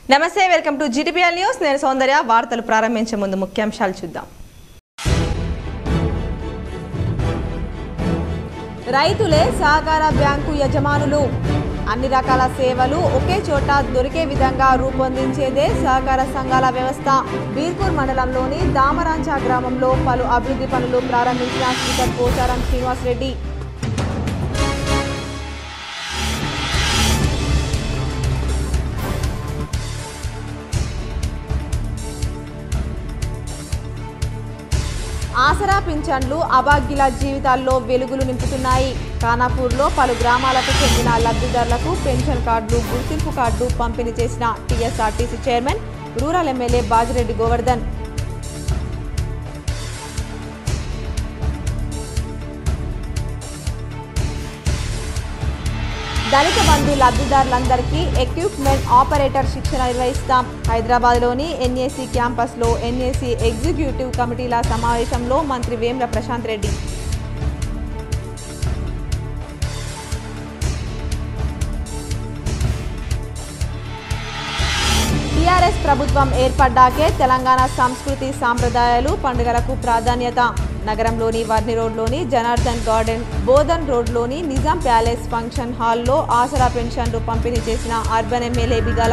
నమస్తే welcome to GTPL news నేను సౌందర్య వార్తలు ప్రారంభించే ముందు ముఖ్యాంశాలు చూద్దాం రైతులే సహకార బ్యాంకు యజమానులు అన్ని రకాల సేవలు ఒకే చోట దొరికే విధంగా రూపొందించేదే సహకార సంఘాల వ్యవస్థ బీర్పూర్ మండలంలోని దామరాంచా గ్రామంలో పలు అభివృద్ధి పనులు ప్రారంభించిన స్పీకర్ పోచారం శ్రీనివాస్ రెడ్డి ఆసరా పింఛన్లు అభాగ్యుల జీవితాల్లో వెలుగులు నింపుతున్నాయి ఖానాపూర్లో పలు గ్రామాలకు చెందిన లబ్ధిదారులకు పెన్షన్ కార్డులు గుర్తింపు కార్డులు పంపిణీ చేసిన TSRTC chairman rural MLA Bajireddy Govardhan Dalitha Bandhu లబ్ధిదారులందరికీ ఎక్విప్మెంట్ ఆపరేటర్ శిక్షణ నిర్వహిస్తాం హైదరాబాద్లోని ఎన్ఏసీ క్యాంపస్లో ఎన్ఏసీ ఎగ్జిక్యూటివ్ కమిటీల సమావేశంలో మంత్రి వేమ్ల ప్రశాంత్ రెడ్డి టీఆర్ఎస్ ప్రభుత్వం ఏర్పడ్డాకే తెలంగాణ సంస్కృతి సాంప్రదాయాలు పండుగలకు ప్రాధాన్యత నగరంలోని వర్ని రోడ్లోని జనార్దన్ గార్డెన్ బోధన్ రోడ్లోని నిజాం ప్యాలెస్ ఫంక్షన్ హాల్లో ఆసరా పెన్షన్లు పంపిణీ చేసిన అర్బన్ ఎమ్మెల్యే బిగాల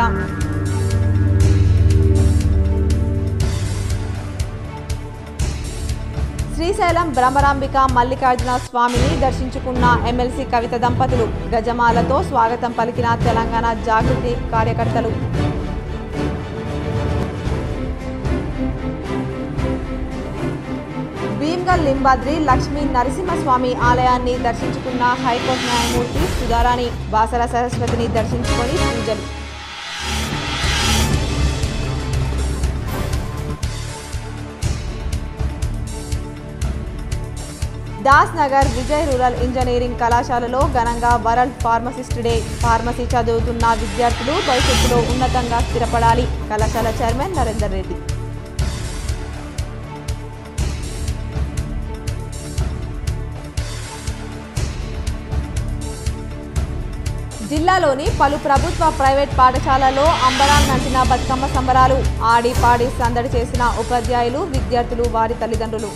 శ్రీశైలం భ్రమరాంబిక మల్లికార్జున స్వామిని దర్శించుకున్న ఎమ్మెల్సీ కవిత దంపతులు గజమాలతో స్వాగతం పలికిన తెలంగాణ జాగృతి కార్యకర్తలు భీమ్గల్ లింబాద్రి లక్ష్మీ నరసింహస్వామి ఆలయాన్ని దర్శించుకున్న హైకోర్టు న్యాయమూర్తి సుధారాణి బాసర సరస్వతిని దర్శించుకొని పూజలు దాస్ నగర్ విజయ్ రూరల్ ఇంజనీరింగ్ కళాశాలలో ఘనంగా వరల్డ్ ఫార్మసిస్ట్ డే ఫార్మసీ చదువుతున్న విద్యార్థులు భవిష్యత్తులో ఉన్నతంగా స్థిరపడాలి కళాశాల చైర్మన్ నరేందర్ రెడ్డి జిల్లాలోని పలు ప్రభుత్వ ప్రైవేట్ పాఠశాలలో అంబరాన్ నంటిన బతుకమ్మ సంబరాలు ఆడి పాడి సందడి చేసిన ఉపాధ్యాయులు విద్యార్థులు వారి తల్లిదండ్రులు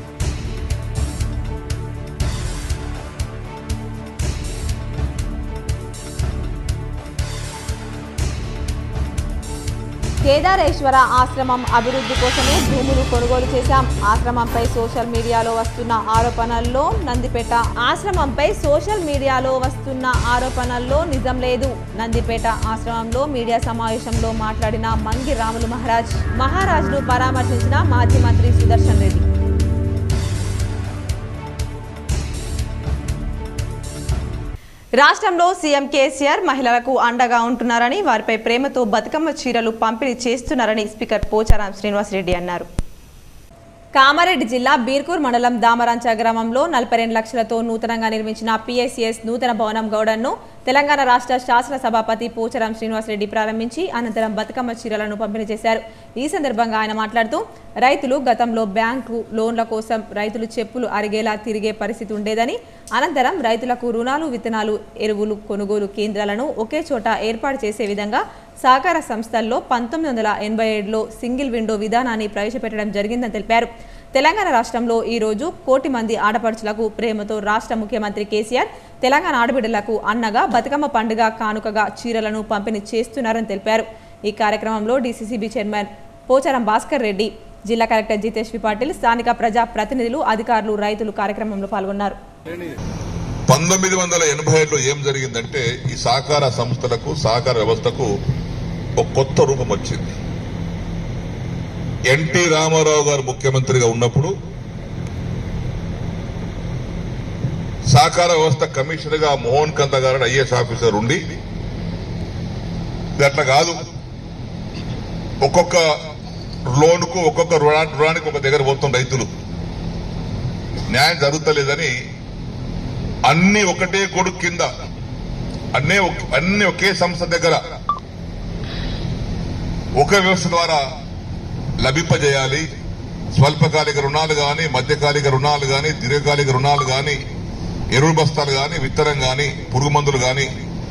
కేదారేశ్వర ఆశ్రమం అభివృద్ధి కోసమే భూములు కొనుగోలు చేశాం ఆశ్రమంపై సోషల్ మీడియాలో వస్తున్న ఆరోపణల్లో నందిపేట ఆశ్రమంపై సోషల్ మీడియాలో వస్తున్న ఆరోపణల్లో నిజం లేదు నందిపేట ఆశ్రమంలో మీడియా సమావేశంలో మాట్లాడిన మంగి రాములు మహారాజ్ మహారాజ్ను పరామర్శించిన మాజీ మంత్రి సుదర్శన్ రెడ్డి రాష్ట్రంలో సీఎం కేసీఆర్ మహిళలకు అండగా ఉంటున్నారని వారిపై ప్రేమతో బతుకమ్మ చీరలు పంపిణీ చేస్తున్నారని స్పీకర్ పోచారం శ్రీనివాసరెడ్డి అన్నారు కామారెడ్డి జిల్లా బీర్కూర్ మండలం దామరాంచ గ్రామంలో నలభై రెండు లక్షలతో నూతనంగా నిర్మించిన పిఎస్సిఎస్ నూతన భవనం గౌడన్ను తెలంగాణ రాష్ట్ర శాసన సభాపతి పోచారం శ్రీనివాసరెడ్డి ప్రారంభించి అనంతరం బతుకమ్మ చీరలను పంపిణీ చేశారు ఈ సందర్భంగా ఆయన మాట్లాడుతూ రైతులు గతంలో బ్యాంకు లోన్ల కోసం రైతులు చెప్పులు అరిగేలా తిరిగే పరిస్థితి ఉండేదని అనంతరం రైతులకు రుణాలు విత్తనాలు ఎరువులు కొనుగోలు కేంద్రాలను ఒకే చోట ఏర్పాటు చేసే విధంగా సహకార సంస్థల్లో పంతొమ్మిది వందల ఎనభై ఏడులో సింగిల్ విండో విధానాన్ని ప్రవేశపెట్టడం జరిగిందని తెలిపారు తెలంగాణ రాష్ట్రంలో ఈ రోజు కోటి మంది ఆడపడుచులకు ప్రేమతో రాష్ట్ర ముఖ్యమంత్రి కేసీఆర్ తెలంగాణ ఆడబిడ్డలకు అన్నగా బతుకమ్మ పండుగ కానుకగా చీరలను పంపిణీ చేస్తున్నారని తెలిపారు ఈ కార్యక్రమంలో డీసీసీబీ చైర్మన్ పోచారం భాస్కర్ రెడ్డి జిల్లా కలెక్టర్ జితేష్ వి పాటిల్ స్థానిక ప్రజా ప్రతినిధులు అధికారులు రైతులు కార్యక్రమంలో పాల్గొన్నారు పంతొమ్మిది వందల ఎనభై ఏడులో ఏం జరిగిందంటే ఈ సహకార సంస్థలకు సహకార వ్యవస్థకు ఒక కొత్త రూపం వచ్చింది ఎన్టీ రామారావు గారు ముఖ్యమంత్రిగా ఉన్నప్పుడు సహకార వ్యవస్థ కమిషనర్ గా మోహన్ కంద గారు ఐఏఎస్ ఆఫీసర్ ఉండి ఇది అట్లా కాదు ఒక్కొక్క లోన్ కు ఒక్కొక్క రుణా- రుణానికి ఒక దగ్గర పోతున్న రైతులు న్యాయం జరుగుతలేదని అన్ని ఒకటే కొడుకు కింద అన్నీ ఒక- అన్ని ఒకే సంస్థ దగ్గర ఒక వ్యవస్థ ద్వారా లభింపజేయాలి స్వల్పకాలిక రుణాలు గాని మధ్యకాలిక రుణాలు గాని దీర్ఘకాలిక రుణాలు గాని ఎరువు బస్తాలు గాని విత్తనం గాని పురుగు మందులు గాని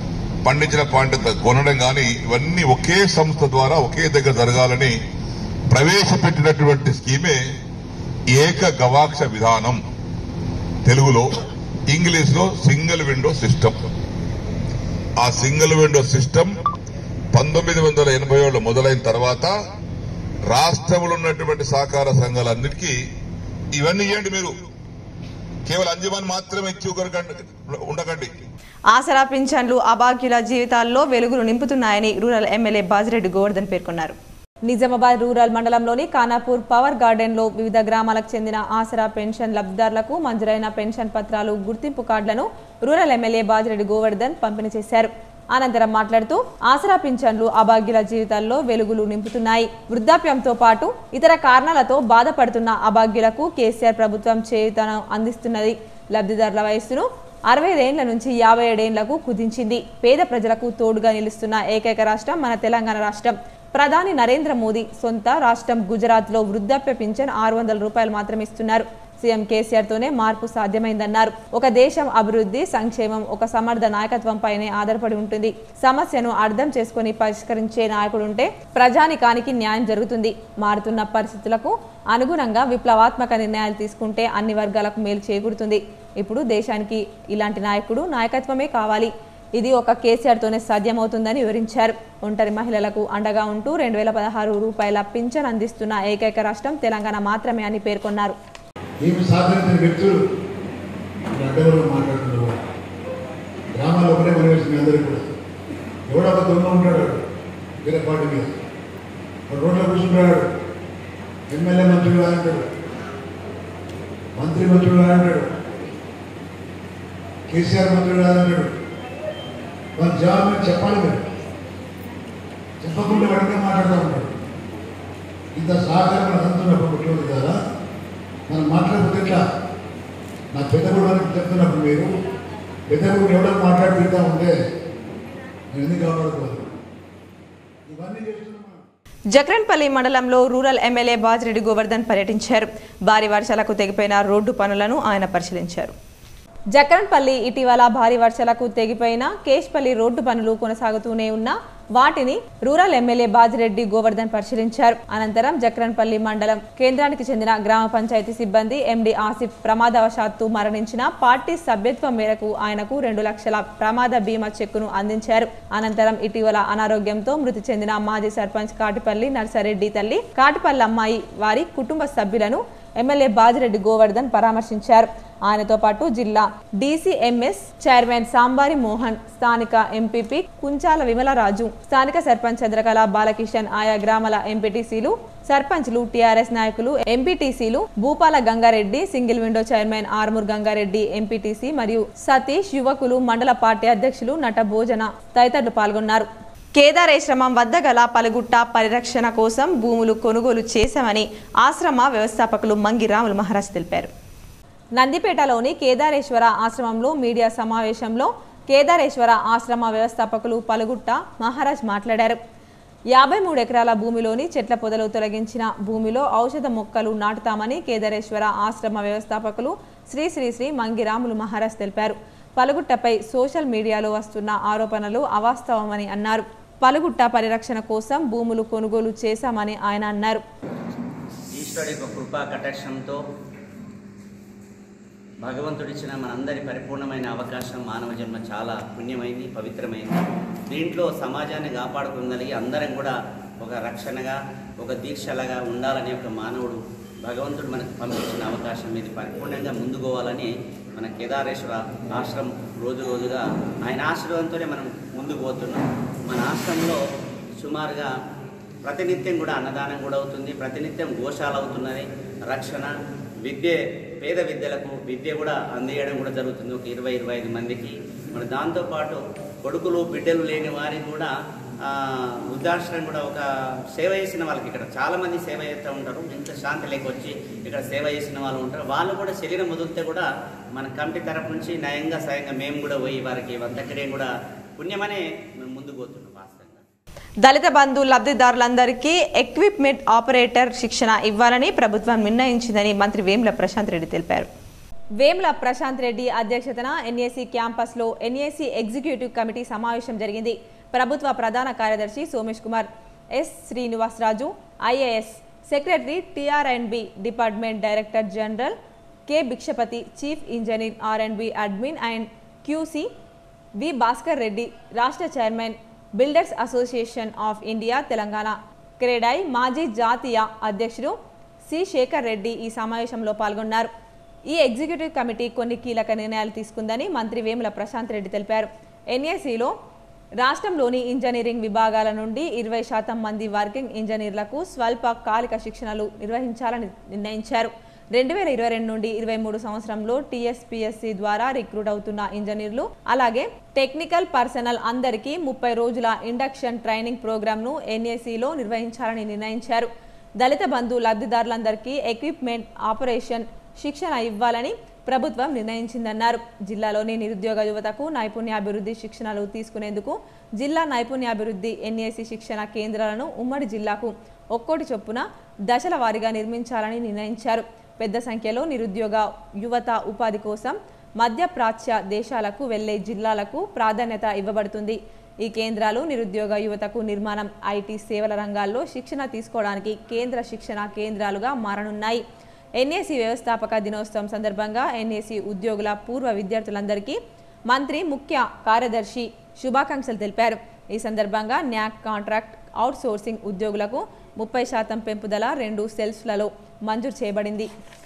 పండించిన పంట కొనడం కానీ ఇవన్నీ ఒకే సంస్థ ద్వారా ఒకే దగ్గర జరగాలని ప్రవేశపెట్టినటువంటి స్కీమే ఏక గవాక్ష విధానం తెలుగులో ఇంగ్లీష్ లో సింగిల్ విండో సిస్టమ్ ఆ సింగిల్ విండో సిస్టమ్ పంతొమ్మిది వందల ఎనభై ఏళ్ళు మొదలైన తర్వాత రాష్ట్రంలో ఉన్నటువంటి సహకార సంఘాలన్నిటికీ ఇవన్నీ ఇవ్వండి మీరు కేవలం అంజుమని మాత్రమే ఇచ్చి ఒకరికండి ఉండకండి ఆసరా పింఛన్లు అభాగ్యుల జీవితాల్లో వెలుగులు నింపుతున్నాయని రూరల్ ఎమ్మెల్యే బాజిరెడ్డి గోవర్ధన్ పేర్కొన్నారు నిజామాబాద్ రూరల్ మండలంలోని ఖానాపూర్ పవర్ గార్డెన్ లో వివిధ గ్రామాలకు చెందిన ఆసరా పెన్షన్ లబ్ధిదారులకు మంజూరైన పెన్షన్ పత్రాలు గుర్తింపు కార్డులను రూరల్ ఎమ్మెల్యే బాజిరెడ్డి గోవర్ధన్ పంపిణీ చేశారు అనంతరం మాట్లాడుతూ ఆసరా పింఛన్లు అభాగ్యుల జీవితాల్లో వెలుగులు నింపుతున్నాయి వృద్ధాప్యంతో పాటు ఇతర కారణాలతో బాధపడుతున్న అభాగ్యులకు కేసీఆర్ ప్రభుత్వం చేయుతను అందిస్తున్నది లబ్ధిదారుల వయస్సును అరవై ఐదేండ్ల నుంచి యాభై ఏడేండ్లకు కుదించింది పేద ప్రజలకు తోడుగా నిలుస్తున్న ఏకైక రాష్ట్రం మన తెలంగాణ రాష్ట్రం ప్రధాని నరేంద్ర మోదీ సొంత రాష్ట్రం గుజరాత్లో వృద్ధాప్య పింఛన్ ఆరు వందల రూపాయలు మాత్రమే ఇస్తున్నారు సీఎం కేసీఆర్ తోనే మార్పు సాధ్యమైందన్నారు ఒక దేశం అభివృద్ధి సంక్షేమం ఒక సమర్థ నాయకత్వంపైనే ఆధారపడి ఉంటుంది సమస్యను అర్థం చేసుకొని పరిష్కరించే నాయకుడు ఉంటే ప్రజానికానికి న్యాయం జరుగుతుంది మారుతున్న పరిస్థితులకు అనుగుణంగా విప్లవాత్మక నిర్ణయాలు తీసుకుంటే అన్ని వర్గాలకు మేలు చేకూరుతుంది ఇప్పుడు దేశానికి ఇలాంటి నాయకుడు నాయకత్వమే కావాలి ఇది ఒక కేసీఆర్తోనే సాధ్యమవుతుందని వివరించారు ఒంటరి మహిళలకు అండగా ఉంటూ రెండు వేల పదహారు రూపాయల పింఛన్ అందిస్తున్న ఏకైక రాష్ట్రం తెలంగాణ మాత్రమే అని పేర్కొన్నారు ఏమి సాధించిన వ్యక్తులు ఇప్పుడు అడ్డగోలుగా మాట్లాడుతున్నారు గ్రామాల్లో ఒకటే మనవేసి మీ అందరికీ కూడా ఎవడో ఒక దొంగ ఉంటాడు వేరే పార్టీ మీద వాడు రోడ్లో కూర్చుంటాడు ఎమ్మెల్యే మంత్రులు అంటాడు మంత్రి మంత్రులు అంటాడు కేసీఆర్ మంత్రులు అంటాడు వాళ్ళ జవాబు మీరు చెప్పాలి మీరు చెప్పకుండా వాడిగా మాట్లాడుతూ ఉంటాడు ఇంత సహకారం మనకు అందుతున్నప్పుడు ముఖ్యమంత్రి కదా మనం మాట్లాడకపోతే ఎట్లా నా పెద్ద గుడికి చెప్తున్నప్పుడు మీరు పెద్ద గుడి ఎవడో మాట్లాడుతూ ఉంటే నేను ఎందుకు కాపాడుకోవాలి ఇవన్నీ చేస్తున్నాం మనం. జక్రన్పల్లి మండలంలో రూరల్ ఎమ్మెల్యే బాజిరెడ్డి గోవర్ధన్ పర్యటించారు భారీ వర్షాలకు తెగిపోయిన రోడ్డు పనులను ఆయన పరిశీలించారు జక్రన్పల్లి ఇటీవల భారీ వర్షాలకు తెగిపోయిన కేష్పల్లి రోడ్డు పనులు కొనసాగుతూనే ఉన్న వాటిని రూరల్ ఎమ్మెల్యే బాజిరెడ్డి గోవర్ధన్ పరిశీలించారు అనంతరం జక్రన్పల్లి మండలం కేంద్రానికి చెందిన గ్రామ పంచాయతీ సిబ్బంది ఎండి ఆసిఫ్ ప్రమాదవశాత్తు మరణించిన పార్టీ సభ్యత్వం మేరకు ఆయనకు రెండు లక్షల ప్రమాద బీమా చెక్కును అందించారు అనంతరం ఇటీవల అనారోగ్యంతో మృతి చెందిన మాజీ సర్పంచ్ కాటిపల్లి నర్సారెడ్డి తల్లి కాటిపల్లి అమ్మాయి వారి కుటుంబ సభ్యులను ఎమ్మెల్యే బాజిరెడ్డి గోవర్ధన్ పరామర్శించారు ఆయనతో పాటు జిల్లా డీసీఎంఎస్ చైర్మన్ సాంబారి మోహన్ స్థానిక ఎంపీపీ కుంచాల విమలరాజు స్థానిక సర్పంచ్ చంద్రకళ బాలకిషన్ ఆయా గ్రామాల ఎంపీటీసీలు సర్పంచ్లు టీఆర్ఎస్ నాయకులు ఎంపీటీసీలు Bhupala Gangareddy single window chairman Armoor Gangareddy MPTC మరియు సతీష్ యువకులు మండల పార్టీ అధ్యక్షులు నట భోజన తదితరులు పాల్గొన్నారు కేదారేశ్రమం వద్ద గల పలుగుట్ట పరిరక్షణ కోసం భూములు కొనుగోలు చేశామని ఆశ్రమ వ్యవస్థాపకులు మంగి రాములు మహారాజ్ తెలిపారు నందిపేటలోని కేదారేశ్వర ఆశ్రమంలో మీడియా సమావేశంలో కేదారేశ్వర ఆశ్రమ వ్యవస్థాపకులు పలుగుట్ట మహారాజ్ మాట్లాడారు యాభై మూడు ఎకరాల భూమిలోని చెట్ల పొదలు తొలగించిన భూమిలో ఔషధ మొక్కలు నాటుతామని కేదారేశ్వర ఆశ్రమ వ్యవస్థాపకులు శ్రీ శ్రీ శ్రీ మంగిరాములు మహారాజ్ తెలిపారు పలుగుట్టపై సోషల్ మీడియాలో వస్తున్న ఆరోపణలు అవాస్తవమని అన్నారు పలుగుట్ట పరిరక్షణ కోసం భూములు కొనుగోలు చేశామని ఆయన అన్నారు ఈశ్వరుడి యొక్క కృపా కటాక్షంతో భగవంతుడిచ్చిన మనందరి పరిపూర్ణమైన అవకాశం మానవ జన్మ చాలా పుణ్యమైంది పవిత్రమైంది దీంట్లో సమాజాన్ని కాపాడుకుందలిగి అందరం కూడా ఒక రక్షణగా ఒక దీక్షలాగా ఉండాలని ఒక మానవుడు భగవంతుడు మనకు పంపించిన అవకాశం ఇది పరిపూర్ణంగా ముందుకోవాలని మన కేదారేశ్వర ఆశ్రమం రోజు రోజుగా ఆయన ఆశీర్వాదంతోనే మనం ముందుకు పోతున్నాం మన ఆశ్రమంలో సుమారుగా ప్రతినిత్యం కూడా అన్నదానం కూడా అవుతుంది ప్రతినిత్యం గోశాల అవుతున్నది రక్షణ విద్య పేద విద్యలకు విద్య కూడా అందియడం కూడా జరుగుతుంది ఒక ఇరవై ఇరవై ఐదు మందికి మరి దాంతోపాటు కొడుకులు బిడ్డలు లేని వారికి కూడా ఆ, వృద్ధాశ్రమం కూడా ఒక సేవ చేసిన వాళ్ళకి ఇక్కడ చాలా మంది సేవ చేస్తూ ఉంటారు ఇంత శాంతి లేక వచ్చి ఇక్కడ సేవ చేసిన వాళ్ళు ఉంటారు వాళ్ళు కూడా శరీరం వదిలితే కూడా మన కమిటీ తరపు నుంచి నయంగా స్వయంగా మేము కూడా పోయి వారికి వంతకడే కూడా పుణ్యమనే మేము ముందుకు పోతున్నాం వాస్తవంగా దళిత బంధు లబ్ధిదారులందరికీ ఎక్విప్మెంట్ ఆపరేటర్ శిక్షణ ఇవ్వాలని ప్రభుత్వం నిర్ణయించిందని మంత్రి వేముల ప్రశాంత్ రెడ్డి తెలిపారు వేముల ప్రశాంత్ రెడ్డి అధ్యక్షతన ఎన్ఏసీ క్యాంపస్లో ఎన్ఏసీ ఎగ్జిక్యూటివ్ కమిటీ సమావేశం జరిగింది ప్రభుత్వ ప్రధాన కార్యదర్శి Somesh Kumar S Srinivasaraju IAS secretary TR and B department director general K Bhikshapathi chief engineer R and B admin and QC V Bhaskar Reddy రాష్ట్ర chairman builders association of India Telangana CREDAI మాజీ జాతీయ అధ్యక్షుడు సి శేఖర్ రెడ్డి ఈ సమావేశంలో పాల్గొన్నారు ఈ ఎగ్జిక్యూటివ్ కమిటీ కొన్ని కీలక నిర్ణయాలు తీసుకుందని మంత్రి వేముల ప్రశాంత్ రెడ్డి తెలిపారు ఎన్ఏసీలో రాష్ట్రంలోని ఇంజనీరింగ్ విభాగాల నుండి ఇరవై శాతం మంది వర్కింగ్ ఇంజనీర్లకు స్వల్ప కాలిక శిక్షణలు నిర్వహించాలని నిర్ణయించారు రెండు వేల ఇరవై రెండు నుండి ఇరవై మూడు సంవత్సరంలో టీఎస్పీఎస్సీ ద్వారా రిక్రూట్ అవుతున్న ఇంజనీర్లు అలాగే టెక్నికల్ పర్సనల్ అందరికీ ముప్పై రోజుల ఇండక్షన్ ట్రైనింగ్ ప్రోగ్రాంను ఎన్ఏసీలో నిర్వహించాలని నిర్ణయించారు దళిత బంధు లబ్ధిదారులందరికీ ఎక్విప్మెంట్ ఆపరేషన్ శిక్షణ ఇవ్వాలని ప్రభుత్వం నిర్ణయించిందన్నారు జిల్లాలోని నిరుద్యోగ యువతకు నైపుణ్యాభివృద్ధి శిక్షణలు తీసుకునేందుకు జిల్లా నైపుణ్యాభివృద్ధి ఎన్ఏసీ శిక్షణ కేంద్రాలను ఉమ్మడి జిల్లాకు ఒక్కోటి చొప్పున దశల వారీగా నిర్మించాలని నిర్ణయించారు పెద్ద సంఖ్యలో నిరుద్యోగ యువత ఉపాధి కోసం మధ్యప్రాచ్య దేశాలకు వెళ్లే జిల్లాలకు ప్రాధాన్యత ఇవ్వబడుతుంది ఈ కేంద్రాలు నిరుద్యోగ యువతకు నిర్మాణం ఐటీ సేవల రంగాల్లో శిక్షణ తీసుకోవడానికి కేంద్ర శిక్షణ కేంద్రాలుగా మారనున్నాయి ఎన్ఏసీ వ్యవస్థాపక దినోత్సవం సందర్భంగా ఎన్ఏసీ ఉద్యోగుల పూర్వ విద్యార్థులందరికీ మంత్రి ముఖ్య కార్యదర్శి శుభాకాంక్షలు తెలిపారు ఈ సందర్భంగా న్యాక్ కాంట్రాక్ట్ అవుట్సోర్సింగ్ ఉద్యోగులకు ముప్పై శాతం పెంపుదల రెండు సెల్ఫ్లలో మంజూరు చేయబడింది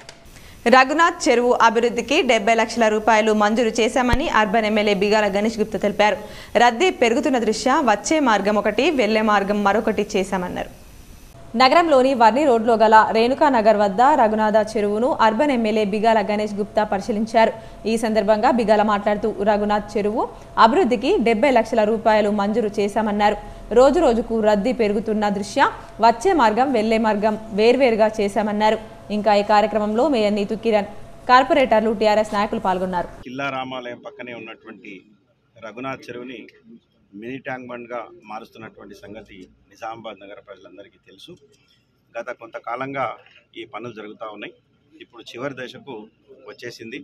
రఘునాథ్ చెరువు అభివృద్ధికి డెబ్బై లక్షల రూపాయలు మంజూరు చేశామని అర్బన్ ఎమ్మెల్యే బిగాల గణేష్ గుప్తా తెలిపారు రద్దీ పెరుగుతున్న దృష్ట్యా వచ్చే మార్గం ఒకటి వెళ్లే మార్గం మరొకటి చేశామన్నారు నగరంలోని వర్ని రోడ్లో గల రేణుకా నగర్ వద్ద రఘునాథ చెరువును అర్బన్ ఎమ్మెల్యే బిగాల గణేష్ గుప్తా పరిశీలించారు ఈ సందర్భంగా బిగాల మాట్లాడుతూ రఘునాథ్ చెరువు అభివృద్ధికి డెబ్బై లక్షల రూపాయలు మంజూరు చేశామన్నారు రోజు రోజుకు రద్దీ పెరుగుతున్న దృష్ట్యా వచ్చే మార్గం వెళ్లే మార్గం వేర్వేరుగా చేశామన్నారు ఇంకా ఈ కార్యక్రమంలో మేయర్ నీతు కిరణ్ కార్పొరేటర్లు టీఆర్ఎస్ నాయకులు పాల్గొన్నారు కిల్లా రామాలయం పక్కనే ఉన్నటువంటి రఘునాథ్ చెరువుని మినీ ట్యాంక్ బండ్గా మారుస్తున్నటువంటి సంగతి నిజామాబాద్ నగర ప్రజలందరికీ తెలుసు గత కొంతకాలంగా ఈ పనులు జరుగుతూ ఉన్నాయి ఇప్పుడు చివరి దశకు వచ్చేసింది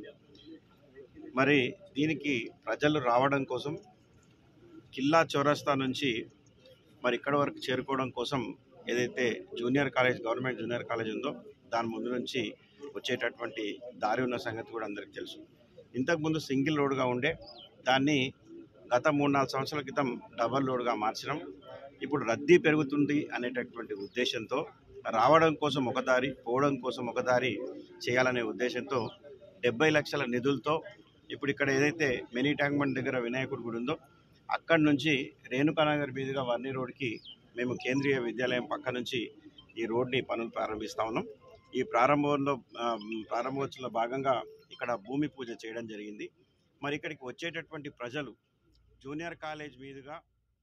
మరి దీనికి ప్రజలు రావడం కోసం కిల్లా చౌరస్తా నుంచి మరి ఇక్కడ వరకు చేరుకోవడం కోసం ఏదైతే junior college government junior college ఉందో దాని ముందు నుంచి వచ్చేటటువంటి దారి ఉన్న సంగతి కూడా అందరికీ తెలుసు ఇంతకుముందు సింగిల్ రోడ్గా ఉండే దాన్ని గత మూడు నాలుగు సంవత్సరాల క్రితం డబల్ రోడ్గా మార్చడం ఇప్పుడు రద్దీ పెరుగుతుంది అనేటటువంటి ఉద్దేశంతో రావడం కోసం ఒక దారి పోవడం కోసం ఒక దారి చేయాలనే ఉద్దేశంతో డెబ్బై లక్షల నిధులతో ఇప్పుడు ఇక్కడ ఏదైతే మినీ ట్యాంక్ బండ్ దగ్గర వినాయకుడి గుడి ఉందో అక్కడి నుంచి రేణుకానగర్ మీదుగా వర్ణి రోడ్కి మేము కేంద్రీయ విద్యాలయం పక్క నుంచి ఈ రోడ్ని పనులు ప్రారంభిస్తా ఉన్నాం ఈ ప్రారంభంలో ఆ, ప్రారంభోత్సవంలో భాగంగా ఇక్కడ భూమి పూజ చేయడం జరిగింది మరి ఇక్కడికి వచ్చేటటువంటి ప్రజలు జూనియర్ కాలేజ్ మీదుగా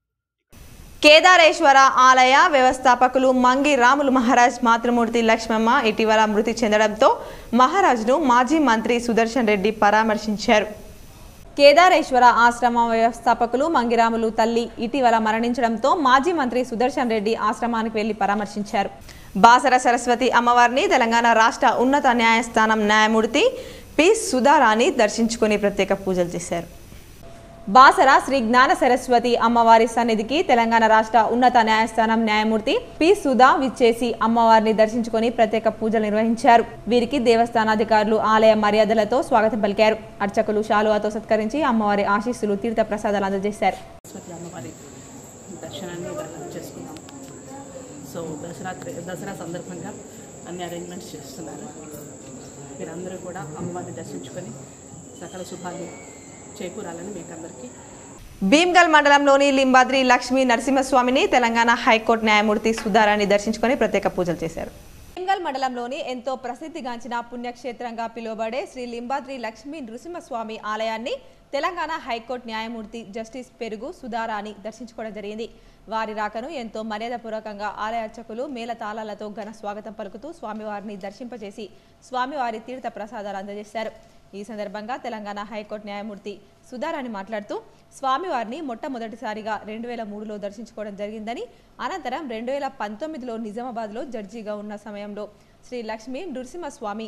కేదారేశ్వర ఆలయ వ్యవస్థాపకులు మంగి రాములు మహారాజ్ మాతృమూర్తి లక్ష్మమ్మ ఇటీవల మృతి చెందడంతో మహారాజ్ను మాజీ మంత్రి సుదర్శన్ రెడ్డి పరామర్శించారు కేదారేశ్వర ఆశ్రమ వ్యవస్థాపకులు మంగిరాములు తల్లి ఇటీవల మరణించడంతో మాజీ మంత్రి సుదర్శన్ రెడ్డి ఆశ్రమానికి వెళ్లి పరామర్శించారు బాసర సరస్వతి అమ్మవారిని తెలంగాణ రాష్ట్ర ఉన్నత న్యాయస్థానం న్యాయమూర్తి పి సుధారాణి దర్శించుకుని ప్రత్యేక పూజలు చేశారు బాసర శ్రీ జ్ఞాన సరస్వతి అమ్మవారి సన్నిధికి తెలంగాణ రాష్ట్ర ఉన్నత న్యాయస్థానం న్యాయమూర్తి పి సుధా విచ్చేసి అమ్మవారిని దర్శించుకొని ప్రత్యేక పూజలు నిర్వహించారు వీరికి దేవస్థానాధికారులు ఆలయ మర్యాదలతో స్వాగతం పలికారు అర్చకులు శాలువాతో సత్కరించి అమ్మవారి ఆశీస్సులు తీర్థ ప్రసాదాలు అందజేశారు సరస్వతి అమ్మవారి దర్శనాన్ని ఇవాళ చేసుకున్నాం సో దసరా దసరా సందర్భంగా అన్ని అరేంజ్మెంట్స్ చేస్తున్నారు మీరందరూ కూడా అమ్మవారిని దర్శించుకొని సకల శుభాలు చేకూరాలని మీకు అందరికీ భీమ్గల్ మండలంలోని లింబాద్రి లక్ష్మీ నరసింహస్వామిని తెలంగాణ హైకోర్టు న్యాయమూర్తి సుధారాన్ని దర్శించుకొని ప్రత్యేక పూజలు చేశారు భీమ్గల్ మండలంలోని ఎంతో ప్రసిద్ధిగాంచిన పుణ్యక్షేత్రంగా పిలువబడే శ్రీ లింబాద్రి లక్ష్మీ నృసింహస్వామి ఆలయాన్ని తెలంగాణ హైకోర్టు న్యాయమూర్తి జస్టిస్ పెరుగు సుధారాణి దర్శించుకోవడం జరిగింది వారి రాకను ఎంతో మర్యాదపూర్వకంగా ఆలయ అర్చకులు మేళతాళాలతో ఘన స్వాగతం పలుకుతూ స్వామివారిని దర్శింపజేసి స్వామివారి తీర్థ ప్రసాదాలు అందజేశారు ఈ సందర్భంగా తెలంగాణ హైకోర్టు న్యాయమూర్తి సుధారాణి మాట్లాడుతూ స్వామివారిని మొట్టమొదటిసారిగా రెండు వేల మూడులో దర్శించుకోవడం జరిగిందని అనంతరం రెండు వేల పంతొమ్మిదిలో నిజామాబాద్లో జడ్జిగా ఉన్న సమయంలో శ్రీ లక్ష్మీ నృసింహస్వామి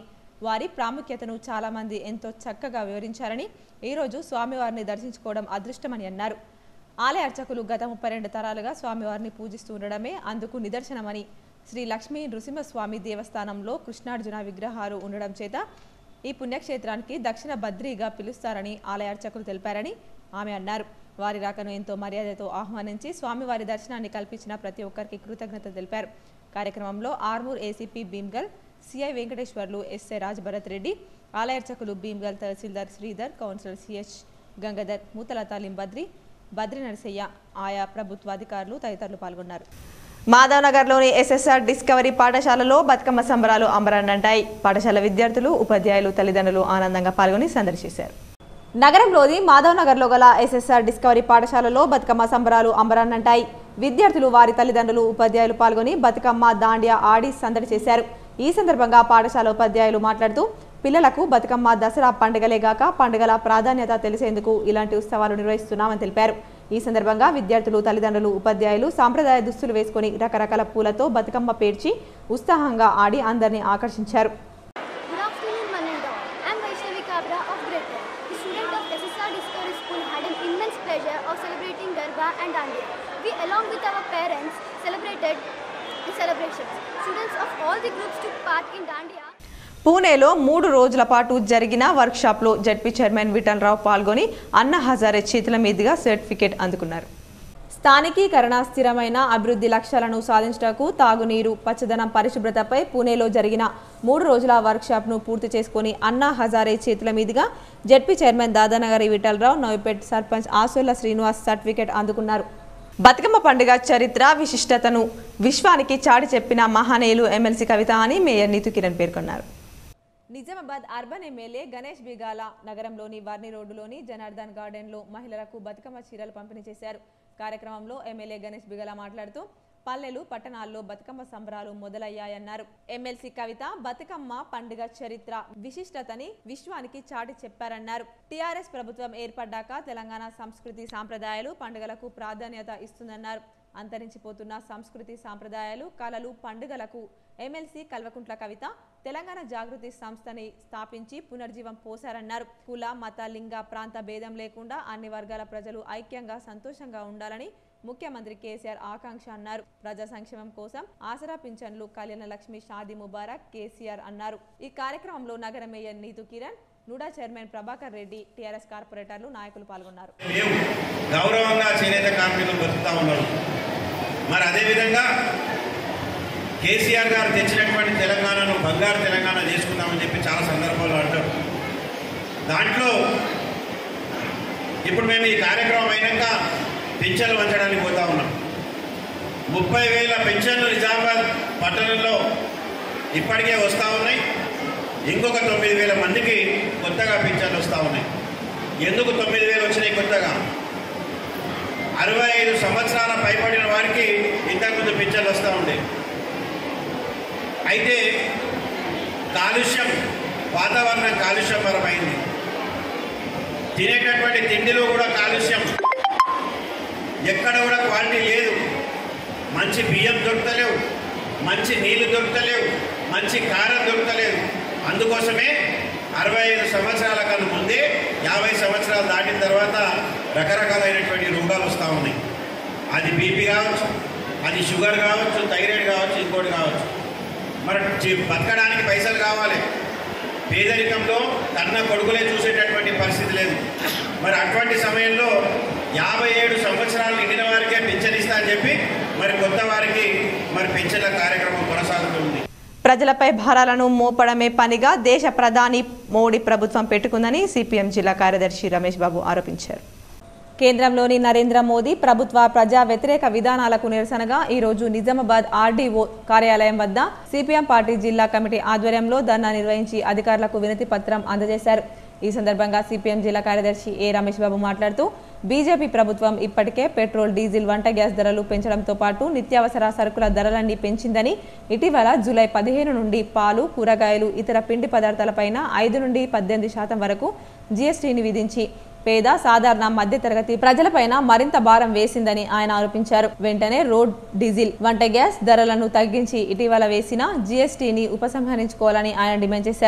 వారి ప్రాముఖ్యతను చాలా మంది ఎంతో చక్కగా వివరించారని ఈరోజు స్వామివారిని దర్శించుకోవడం అదృష్టమని అన్నారు ఆలయ అర్చకులు గత ముప్పై రెండు తరాలుగా స్వామివారిని పూజిస్తూ ఉండడమే అందుకు నిదర్శనమని శ్రీ లక్ష్మీ నృసింహస్వామి దేవస్థానంలో కృష్ణార్జున విగ్రహాలు ఉండడం చేత ఈ పుణ్యక్షేత్రానికి దక్షిణ బద్రీగా పిలుస్తారని ఆలయ అర్చకులు తెలిపారని ఆమె అన్నారు వారి రాకను ఎంతో మర్యాదతో ఆహ్వానించి స్వామివారి దర్శనాన్ని కల్పించిన ప్రతి ఒక్కరికి కృతజ్ఞత తెలిపారు కార్యక్రమంలో Armoor ACP Bhimgal CI Venkateshwarlu SI Rajabharath Reddy ఆలయ అర్చకులు భీమ్గల్ తహసీల్దార్ శ్రీధర్ కౌన్సిలర్ సిహెచ్ గంగాధర్ మూతల తాలిం బద్రి బద్రి నరసయ్య ఆయా ప్రభుత్వ అధికారులు తదితరులు పాల్గొన్నారు మాధవనగర్లోని ఎస్ఎస్ఆర్ డిస్కవరీ పాఠశాలలో బతుకమ్మ సంబరాలు అంబరాన్నంటాయి పాఠశాల విద్యార్థులు ఉపాధ్యాయులు తల్లిదండ్రులు ఆనందంగా పాల్గొని సందర్శించారు నగరంలోని మాధవనగర్లో గల ఎస్ఎస్ఆర్ డిస్కవరీ పాఠశాలలో బతుకమ్మ సంబరాలు అంబరాన్నంటాయి విద్యార్థులు వారి తల్లిదండ్రులు ఉపాధ్యాయులు పాల్గొని బతుకమ్మ దాండియా ఆడి సందడి చేశారు ఈ సందర్భంగా పాఠశాల ఉపాధ్యాయులు మాట్లాడుతూ పిల్లలకు బతుకమ్మ దసరా పండుగలేగాక పండుగల ప్రాధాన్యత తెలిసేందుకు ఇలాంటి ఉత్సవాలు నిర్వహిస్తున్నామని తెలిపారు ఈ సందర్భంగా విద్యార్థులు తల్లిదండ్రులు ఉపాధ్యాయులు సాంప్రదాయ దుస్తులు వేసుకుని రకరకాల పూలతో బతుకమ్మ పేర్చి ఉత్సాహంగా ఆడి అందరినీ ఆకర్షించారు Good afternoon, one and all. I'm Vaishnavi Kabra of Greater. The student of SSR Discovery School had an immense pleasure of celebrating Garba and Dandiya. We, along with our parents, celebrated the celebrations. Students of all the groups took part in Dandiya. పూణేలో మూడు రోజుల పాటు జరిగిన వర్క్షాప్లో ZP chairman Vithal Rao పాల్గొని అన్న హజారే చేతుల మీదుగా certificate అందుకున్నారు స్థానికీకరణ స్థిరమైన అభివృద్ధి లక్ష్యాలను సాధించటకు తాగునీరు పచ్చదనం పరిశుభ్రతపై పూణేలో జరిగిన మూడు రోజుల వర్క్షాప్ను పూర్తి చేసుకుని అన్నా హజారే చేతుల మీదుగా ZP chairman Dadanagari Vithalrao Navipet sarpanch Asolla Srinivas certificate అందుకున్నారు బతుకమ్మ పండుగ చరిత్ర విశిష్టతను విశ్వానికి చాటి చెప్పిన మహానీయులు ఎమ్మెల్సీ కవిత అని మేయర్ నీతు కిరణ్ పేర్కొన్నారు నిజామాబాద్ అర్బన్ ఎమ్మెల్యే గణేష్ బిగాల నగరంలోని వర్ని రోడ్డులోని జనార్దన్ గార్డెన్లో మహిళలకు బతుకమ్మ చీరలు పంపిణీ చేశారు కార్యక్రమంలో ఎమ్మెల్యే గణేష్ బిగాల మాట్లాడుతూ పల్లెలు పట్టణాల్లో బతుకమ్మ సంబరాలు మొదలయ్యాయన్నారు ఎమ్మెల్సీ కవిత బతుకమ్మ పండుగ చరిత్ర విశిష్టతని విశ్వానికి చాటి చెప్పారన్నారు టీఆర్ఎస్ ప్రభుత్వం ఏర్పడ్డాక తెలంగాణ సంస్కృతి సాంప్రదాయాలు పండుగలకు ప్రాధాన్యత ఇస్తుందన్నారు అంతరించిపోతున్న సంస్కృతి సాంప్రదాయాలు కళలు పండుగలకు ఎమ్మెల్సీ కల్వకుంట్ల కవిత తెలంగాణ జాగృతి సంస్థని స్థాపించి పునర్జీవం పోశారన్నారు కుల మత లింగ ప్రాంత భేదం లేకుండా అన్ని వర్గాల ప్రజలు ఐక్యంగా సంతోషంగా ఉండాలని ముఖ్యమంత్రి కేసీఆర్ ఆకాంక్ష అన్నారు ప్రజా సంక్షేమం కోసం ఆసరా పింఛన్లు కళ్యాణ లక్ష్మి షాదీ ముబారక్ కేసీఆర్ అన్నారు ఈ కార్యక్రమంలో నగర mayor Neethu Kiran NUDA chairman Prabhakar Reddy TRS కార్పొరేటర్లు నాయకులు పాల్గొన్నారు లేవు గౌరవంగా చేనేత కార్మికులు బతుకుతా ఉన్నారు మరి అదేవిధంగా కేసీఆర్ గారు తెచ్చినటువంటి తెలంగాణను బంగారు తెలంగాణ చేసుకుందామని చెప్పి చాలా సందర్భాలు అంటారు దాంట్లో ఇప్పుడు మేము ఈ కార్యక్రమం అయినాక పెన్షన్లు పంచడానికి పోతా ఉన్నాం ముప్పై వేల పెన్షన్లు నిజామాబాద్ పట్టణంలో ఇప్పటికే వస్తూ ఉన్నాయి ఇంకొక తొమ్మిది వేల మందికి కొత్తగా పింఛన్లు వస్తూ ఉన్నాయి ఎందుకు తొమ్మిది వేలు వచ్చినాయి కొత్తగా అరవై ఐదు సంవత్సరాల పైబడిన వారికి ఇంతకుముందు పింఛన్లు వస్తూ ఉండే అయితే కాలుష్యం వాతావరణం కాలుష్యపరమైంది తినేటటువంటి తిండిలో కూడా కాలుష్యం ఎక్కడ కూడా క్వాలిటీ లేదు మంచి బియ్యం దొరకలేవు మంచి నీళ్లు దొరకలేవు మంచి కారం దొరకలేదు అందుకోసమే అరవై ఐదు సంవత్సరాల కన్నా ముందే యాభై సంవత్సరాలు దాటిన తర్వాత రకరకాలైనటువంటి రోగాలు వస్తూ ఉన్నాయి అది బీపీ కావచ్చు అది షుగర్ కావచ్చు థైరాయిడ్ కావచ్చు ఇంకోటి కావచ్చు మరి జీ- బతకడానికి పైసలు కావాలి పేదరికంలో కన్న కొడుకులే చూసేటటువంటి పరిస్థితి లేదు మరి అటువంటి సమయంలో యాభై ఏడు సంవత్సరాలు నిండిన వారికే పింఛన్ ఇస్తా అని చెప్పి మరి కొత్త వారికి మరి పింఛన్ల కార్యక్రమం కొనసాగుతుంది ప్రజలపై భారాలను మోపడమే పనిగా దేశ ప్రధాని మోడీ ప్రభుత్వం పెట్టుకుందని సిపిఎం జిల్లా కార్యదర్శి రమేష్ బాబు ఆరోపించారు కేంద్రంలోని నరేంద్ర మోదీ ప్రభుత్వ ప్రజా వ్యతిరేక విధానాలకు నిరసనగా ఈ రోజు నిజామాబాద్ ఆర్డీఓ కార్యాలయం వద్ద సిపిఎం పార్టీ జిల్లా కమిటీ ఆధ్వర్యంలో ధర్నా నిర్వహించి అధికారులకు వినతి పత్రం అందజేశారు ఈ సందర్భంగా సిపిఎం జిల్లా కార్యదర్శి ఏ రమేష్ బాబు మాట్లాడుతూ బీజేపీ ప్రభుత్వం ఇప్పటికే పెట్రోల్ డీజిల్ వంట గ్యాస్ ధరలు పెంచడంతో పాటు నిత్యావసర సరుకుల ధరలన్నీ పెంచిందని ఇటీవల జూలై పదిహేను నుండి పాలు కూరగాయలు ఇతర పిండి పదార్థాలపైన ఐదు నుండి పద్దెనిమిది శాతం వరకు జీఎస్టీని విధించి పేద సాధారణ మధ్యతరగతి ప్రజలపైన మరింత భారం వేసిందని ఆయన ఆరోపించారు వెంటనే రోడ్ డీజిల్ వంట గ్యాస్ ధరలను తగ్గించి ఇటీవల వేసిన జీఎస్టీని ఉపసంహరించుకోవాలని ఆయన డిమాండ్ చేశారు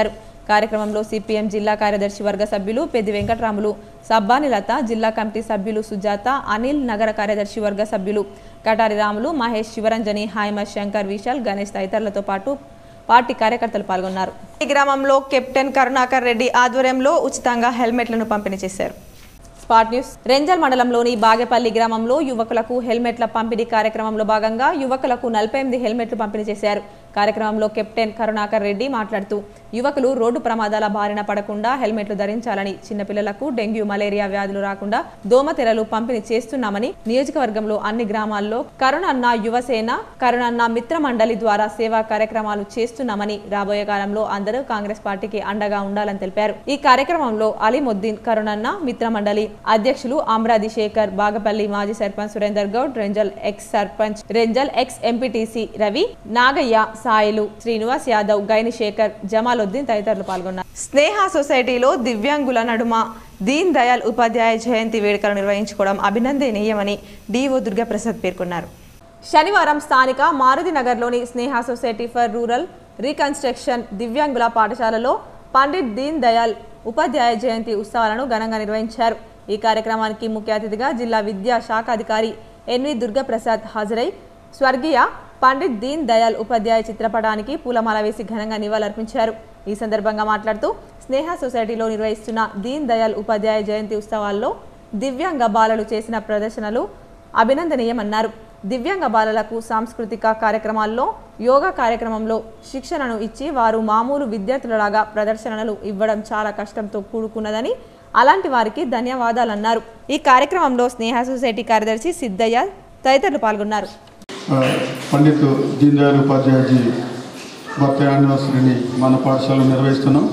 కార్యక్రమంలో సిపిఎం జిల్లా కార్యదర్శి వర్గ సభ్యులు పెద్ది వెంకటరాములు సబ్బాని లత జిల్లా కమిటీ సభ్యులు సుజాత అనిల్ నగర కార్యదర్శి వర్గ సభ్యులు కటారి రాములు మహేష్ శివరంజని హాయమ శంకర్ విశాల్ గణేష్ తదితరులతో పాటు పార్టీ కార్యకర్తలు పాల్గొన్నారు ఈ గ్రామంలో కెప్టెన్ కరుణాకర్ రెడ్డి ఆధ్వర్యంలో ఉచితంగా హెల్మెట్లను పంపిణీ చేశారు స్పాట్ న్యూస్ రెంజల్ మండలంలోని బాగేపల్లి గ్రామంలో యువకులకు హెల్మెట్ల పంపిణీ కార్యక్రమంలో భాగంగా యువకులకు నలభై ఎనిమిది హెల్మెట్లు పంపిణీ చేశారు కార్యక్రమంలో కెప్టెన్ కరుణాకర్ రెడ్డి మాట్లాడుతూ యువకులు రోడ్డు ప్రమాదాల బారిన పడకుండా హెల్మెట్లు ధరించాలని చిన్నపిల్లలకు డెంగ్యూ మలేరియా వ్యాధులు రాకుండా దోమతెరలు పంపిణీ చేస్తున్నామని నియోజకవర్గంలో అన్ని గ్రామాల్లో కరుణన్న యువసేన కరుణన్న మిత్ర మండలి ద్వారా సేవా కార్యక్రమాలు చేస్తున్నామని రాబోయే కాలంలో అందరూ కాంగ్రెస్ పార్టీకి అండగా ఉండాలని తెలిపారు ఈ కార్యక్రమంలో అలీముద్దీన్ కరుణన్న మిత్ర మండలి అధ్యక్షులు అమరాది శేఖర్ బాగపల్లి మాజీ sarpanch Surender Goud Renjal ex sarpanch Renjal ex MPTC Ravi Nagaiah Sailu Srinivas Yadav Gaini Shekar Jamaluddin తదితరులు పాల్గొన్నారు స్నేహ సొసైటీలో దివ్యాంగుల నడుమ దీన్ దయాల్ ఉపాధ్యాయ జయంతి వేడుకలు నిర్వహించుకోవడం అభినందనీయమని డిఓ దుర్గాప్రసాద్ పేర్కొన్నారు శనివారం స్థానిక మారుతి నగర్లోని Sneha society for rural reconstruction దివ్యాంగుల పాఠశాలలో పండిట్ దీన్ దయాల్ ఉపాధ్యాయ జయంతి ఉత్సవాలను ఘనంగా నిర్వహించారు ఈ కార్యక్రమానికి ముఖ్య అతిథిగా జిల్లా విద్యా శాఖ అధికారి ఎన్వి దుర్గాప్రసాద్ హాజరై స్వర్గీయ పండిట్ దీన్ దయాల్ ఉపాధ్యాయ చిత్రపటానికి పూలమాల వేసి ఘనంగా నివాళులర్పించారు ఈ సందర్భంగా మాట్లాడుతూ స్నేహ సొసైటీలో నిర్వహిస్తున్న దీన్ దయాల్ ఉపాధ్యాయ జయంతి ఉత్సవాల్లో దివ్యాంగ బాలలు చేసిన ప్రదర్శనలు అభినందనీయమన్నారు దివ్యాంగ బాలలకు సాంస్కృతిక కార్యక్రమాల్లో యోగా కార్యక్రమంలో శిక్షణను ఇచ్చి వారు మామూలు విద్యార్థులలాగా ప్రదర్శనలు ఇవ్వడం చాలా కష్టంతో కూడుకున్నదని అలాంటి వారికి ధన్యవాదాలన్నారు ఈ కార్యక్రమంలో స్నేహ సొసైటీ కార్యదర్శి సిద్ధయ్య తదితరులు పాల్గొన్నారు ఆ, పండిత్ దీన్ దయాళ్ ఉపాధ్యాయజీ బర్త్డే యానివర్సరీని మన పాఠశాలలో నిర్వహిస్తున్నాం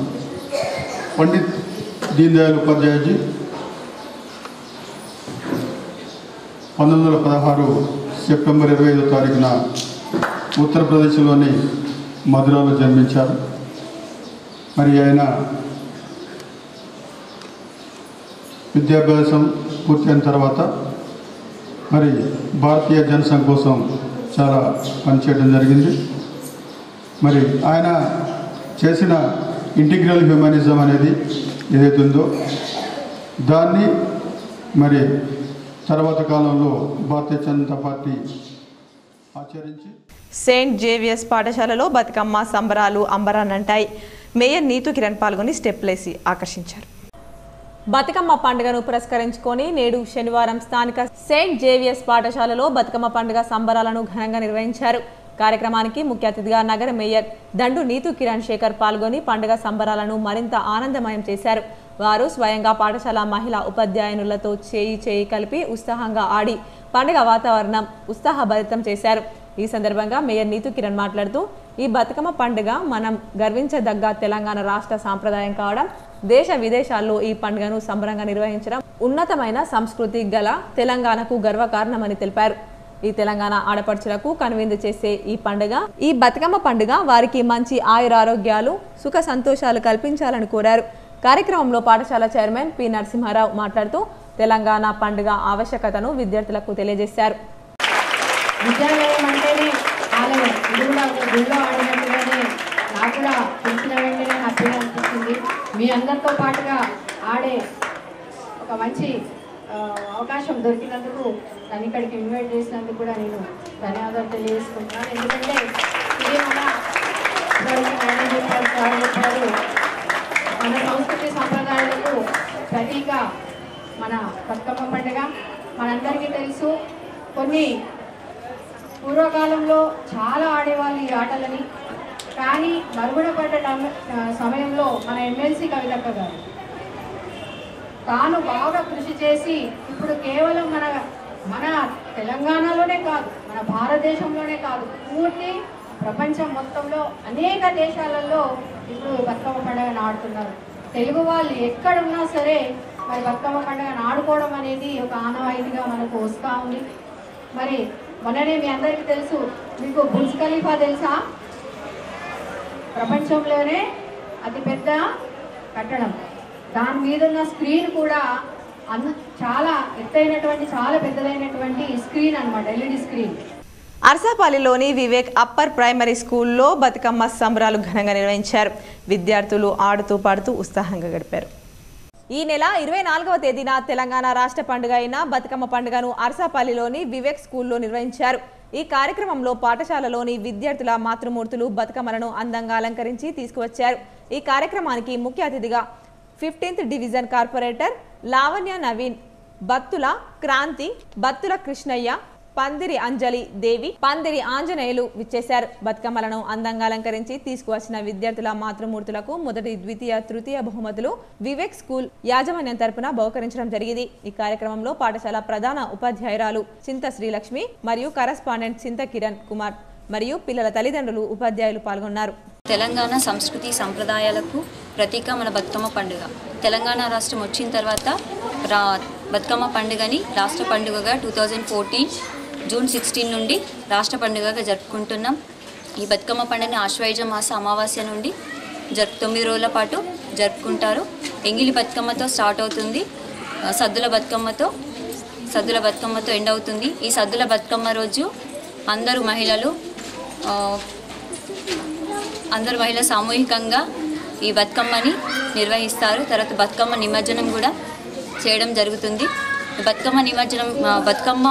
పండిత్ దీన్ దయాళ్ ఉపాధ్యాయజీ పంతొమ్మిది వందల పదహారు సెప్టెంబర్ ఇరవై ఐదో తారీఖున ఉత్తరప్రదేశ్లోని మధురలో జన్మించారు మరి ఆయన విద్యాభ్యాసం పూర్తయిన తర్వాత మరి భారతీయ జనసంఘ్ కోసం చాలా పనిచేయడం జరిగింది మరి ఆయన చేసిన ఇంటిగ్రల్ హ్యూమనిజం అనేది ఏదైతే ఉందో దాన్ని మరి తర్వాత కాలంలో భారతీయ జనతా పార్టీ ఆచరించి సెయింట్ జేవియర్స్ పాఠశాలలో బతుకమ్మ సంబరాలు అంబరానంటాయి మేయర్ నీతు కిరణ్ పాల్గొని స్టెప్లేసి ఆకర్షించారు బతుకమ్మ పండుగను పురస్కరించుకొని నేడు శనివారం స్థానిక సెయింట్ జేవియర్స్ పాఠశాలలో బతుకమ్మ పండుగ సంబరాలను ఘనంగా నిర్వహించారు కార్యక్రమానికి ముఖ్య అతిథిగా నగర మేయర్ దండు నీతు కిరణ్ శేఖర్ పాల్గొని పండుగ సంబరాలను మరింత ఆనందమయం చేశారు వారు స్వయంగా పాఠశాల మహిళా ఉపాధ్యాయునులతో చేయి చేయి కలిపి ఉత్సాహంగా ఆడి పండుగ వాతావరణం ఉత్సాహభరితం చేశారు ఈ సందర్భంగా మేయర్ నీతు కిరణ్ మాట్లాడుతూ ఈ బతుకమ్మ పండుగ మనం గర్వించదగ్గ తెలంగాణ రాష్ట్ర సాంప్రదాయం కావడం దేశ విదేశాల్లో ఈ పండుగను సంబరంగా నిర్వహించడం ఉన్నతమైన సంస్కృతి గల తెలంగాణకు గర్వకారణమని తెలిపారు ఈ తెలంగాణ ఆడపడుచులకు కనువిందు చేసే ఈ పండుగ ఈ బతుకమ్మ పండుగ వారికి మంచి ఆయురారోగ్యాలు సుఖ సంతోషాలు కల్పించాలని కోరారు కార్యక్రమంలో పాఠశాల చైర్మన్ పి నరసింహారావు మాట్లాడుతూ తెలంగాణ పండుగ ఆవశ్యకతను విద్యార్థులకు తెలియజేశారు విద్యాలయం అంటేనే ఆలయం ఇది కూడా ఒక గుళ్ళో ఆడినట్టుగానే నాకు కూడా తెలిసిన వెంటనే హ్యాపీగా అనిపించింది మీ అందరితో పాటుగా ఆడే ఒక మంచి ఆ, అవకాశం దొరికినందుకు నన్ను ఇక్కడికి ఇన్వైట్ చేసినందుకు కూడా నేను ధన్యవాదాలు తెలియజేసుకుంటున్నాను ఎందుకంటే ఇది మన ఇప్పటివరకు నాయన చెప్పారు సార్ చెప్పారు మన సంస్కృతి సంప్రదాయాలకు ప్రతీక మన బతుకమ్మ పండుగ మనందరికీ తెలుసు కొన్ని పూర్వకాలంలో చాలా ఆడేవాళ్ళు ఈ ఆటలని కానీ మరుగున పడ్డ టమ- ఆ, సమయంలో మన ఎమ్మెల్సీ కవితక్క గారు తాను బాగా కృషి చేసి ఇప్పుడు కేవలం మన మన తెలంగాణలోనే కాదు మన భారతదేశంలోనే కాదు పూర్తి ప్రపంచం మొత్తంలో అనేక దేశాలలో ఇప్పుడు బతుకమ్మ పండుగను ఆడుతున్నారు తెలుగు వాళ్ళు ఎక్కడున్నా సరే మరి బతుకమ్మ పండుగను ఆడుకోవడం అనేది ఒక ఆనవాయితీగా మనకు వస్తూ ఉంది మరి మొన్ననే మీ అందరికీ తెలుసు మీకు బుర్జ్ ఖలీఫా తెలుసా ప్రపంచంలోనే అతిపెద్ద కట్టడం దాని మీద ఉన్న స్క్రీన్ కూడా అన్న చాలా ఎత్తైనటువంటి చాలా పెద్దదైనటువంటి స్క్రీన్ అన్నమాట ఎల్ఈడి స్క్రీన్ అర్సాపాలిలోని వివేక్ అప్పర్ ప్రైమరీ స్కూల్లో బతుకమ్మ సంబరాలు ఘనంగా నిర్వహించారు విద్యార్థులు ఆడుతూ పాడుతూ ఉత్సాహంగా గడిపారు ఈ నెల ఇరవై నాలుగవ తేదీన తెలంగాణ రాష్ట్ర పండుగ అయిన బతుకమ్మ పండుగను అర్సాపల్లిలోని వివేక్ స్కూల్లో నిర్వహించారు ఈ కార్యక్రమంలో పాఠశాలలోని విద్యార్థుల మాతృమూర్తులు బతుకమ్మలను అందంగా అలంకరించి తీసుకువచ్చారు ఈ కార్యక్రమానికి ముఖ్య అతిథిగా fifteenth division corporator Lavanya Naveen Battula Kranthi Battula Krishnaiah Pandiri Anjali దేవి పందిరి ఆంజనేయులు విచ్చేశారు బతుకమ్మలను అందంగా అలంకరించి తీసుకువచ్చిన విద్యార్థుల మాతృమూర్తులకు మొదటి ద్వితీయ తృతీయ బహుమతులు వివేక్ స్కూల్ యాజమాన్యం తరపున బహుకరించడం జరిగింది ఈ కార్యక్రమంలో పాఠశాల ప్రధాన ఉపాధ్యాయురాలు చింత శ్రీలక్ష్మి మరియు కరస్పాండెంట్ చింత కిరణ్ కుమార్ మరియు పిల్లల తల్లిదండ్రులు ఉపాధ్యాయులు పాల్గొన్నారు తెలంగాణ సంస్కృతి సంప్రదాయాలకు ప్రతీక మన బతుకమ్మ పండుగ తెలంగాణ రాష్ట్రం వచ్చిన తర్వాత రా బతుకమ్మ పండుగని రాష్ట్ర పండుగగా two thousand fourteen June sixteen నుండి రాష్ట్ర పండుగగా జరుపుకుంటున్నాం ఈ బతుకమ్మ పండుగని ఆశ్వయుజ మాస అమావాస్య నుండి జరుపు తొమ్మిది రోజుల పాటు జరుపుకుంటారు ఎంగిలి బతుకమ్మతో స్టార్ట్ అవుతుంది ఆ, సద్దుల బతుకమ్మతో సద్దుల బతుకమ్మతో ఎండ్ అవుతుంది ఈ సద్దుల బతుకమ్మ రోజు అందరూ మహిళలు ఆ, అందరు మహిళలు సామూహికంగా ఈ బతుకమ్మని నిర్వహిస్తారు తర్వాత బతుకమ్మ నిమజ్జనం కూడా చేయడం జరుగుతుంది ఈ బతుకమ్మ నిమజ్జనం ఆ, బతుకమ్మ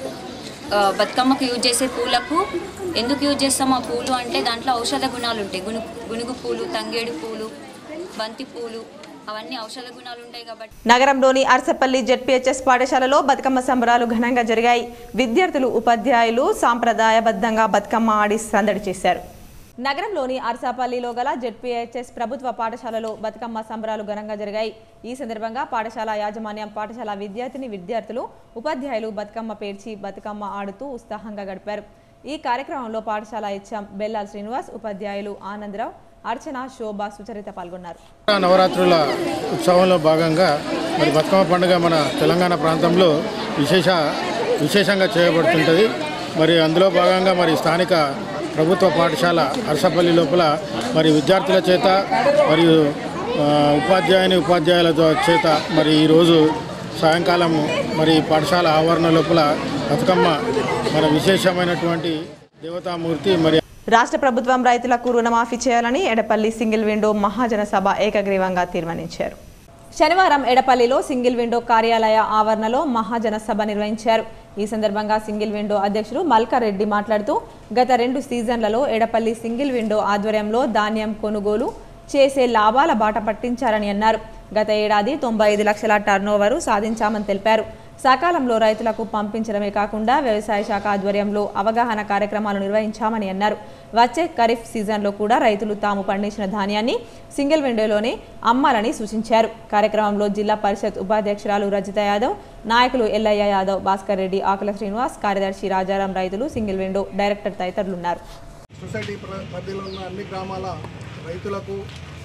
ఆ, బతుకమ్మకు యూజ్ చేసే పూలకు ఎందుకు యూజ్ చేస్తాం ఆ పూలు అంటే దాంట్లో ఔషధ గుణాలు ఉంటాయి గును గునుగు పూలు తంగేడు పూలు బంతి పూలు అవన్నీ ఔషధ గుణాలు ఉంటాయి కాబట్టి నగరంలోని అర్సపల్లి జెడ్పీహెచ్ఎస్ పాఠశాలలో బతుకమ్మ సంబరాలు ఘనంగా జరిగాయి విద్యార్థులు ఉపాధ్యాయులు సాంప్రదాయబద్ధంగా బతుకమ్మ ఆడి సందడి చేశారు నగరంలోని అర్సాపల్లిలో గల జెడ్పీహెచ్ఎస్ ప్రభుత్వ పాఠశాలలో బతుకమ్మ సంబరాలు ఘనంగా జరిగాయి ఈ సందర్భంగా పాఠశాల యాజమాన్యం పాఠశాల విద్యార్థిని విద్యార్థులు ఉపాధ్యాయులు బతుకమ్మ పేర్చి బతుకమ్మ ఆడుతూ ఉత్సాహంగా గడిపారు ఈ కార్యక్రమంలో పాఠశాల హెచ్ఎం బెల్లాల్ శ్రీనివాస్ ఉపాధ్యాయులు ఆనందరావు అర్చన శోభ సుచరిత పాల్గొన్నారు నవరాత్రుల ఉత్సవంలో భాగంగా మరి బతుకమ్మ పండుగ మన తెలంగాణ ప్రాంతంలో విశేష విశేషంగా చేయబడుతుంటుంది మరి అందులో భాగంగా మరి స్థానిక ప్రభుత్వ పాఠశాల అరసపల్లి లోపల మరి విద్యార్థుల చేత మరియు ఆ, ఉపాధ్యాయుని ఉపాధ్యాయుల దో- చేత మరి ఈరోజు సాయంకాలం మరి పాఠశాల ఆవరణ లోపల బతుకమ్మ మన విశేషమైనటువంటి దేవతామూర్తి మరి రాష్ట్ర ప్రభుత్వం రైతులకు రుణమాఫీ చేయాలని ఎడపల్లి సింగిల్ విండో మహాజన సభ ఏకగ్రీవంగా తీర్మానించారు శనివారం ఎడపల్లిలో సింగిల్ విండో కార్యాలయ ఆవరణలో మహాజన సభ నిర్వహించారు ఈ సందర్భంగా సింగిల్ విండో అధ్యక్షుడు మల్కారెడ్డి మాట్లాడుతూ గత రెండు సీజన్లలో ఎడపల్లి సింగిల్ విండో ఆధ్వర్యంలో ధాన్యం కొనుగోలు చేసే లాభాల బాట పట్టించారని అన్నారు గత ఏడాది తొంభై ఐదు లక్షల టర్నోవరు సాధించామని తెలిపారు సకాలంలో రైతులకు పంపించడమే కాకుండా వ్యవసాయ శాఖ ఆధ్వర్యంలో అవగాహన కార్యక్రమాలు నిర్వహించామని అన్నారు వచ్చే ఖరీఫ్ సీజన్లో కూడా రైతులు తాము పండించిన ధాన్యాన్ని సింగిల్ విండోలోనే అమ్మాలని సూచించారు కార్యక్రమంలో జిల్లా పరిషత్ ఉపాధ్యక్షురాలు రజిత యాదవ్ నాయకులు ఎల్లయ్య యాదవ్ భాస్కర్ రెడ్డి ఆకుల శ్రీనివాస్ కార్యదర్శి రాజారాం రైతులు సింగిల్ విండో డైరెక్టర్ తదితరులున్నారు సొసైటీ ప్ర- పరిధిలో ఉన్న అన్ని గ్రామాల రైతులకు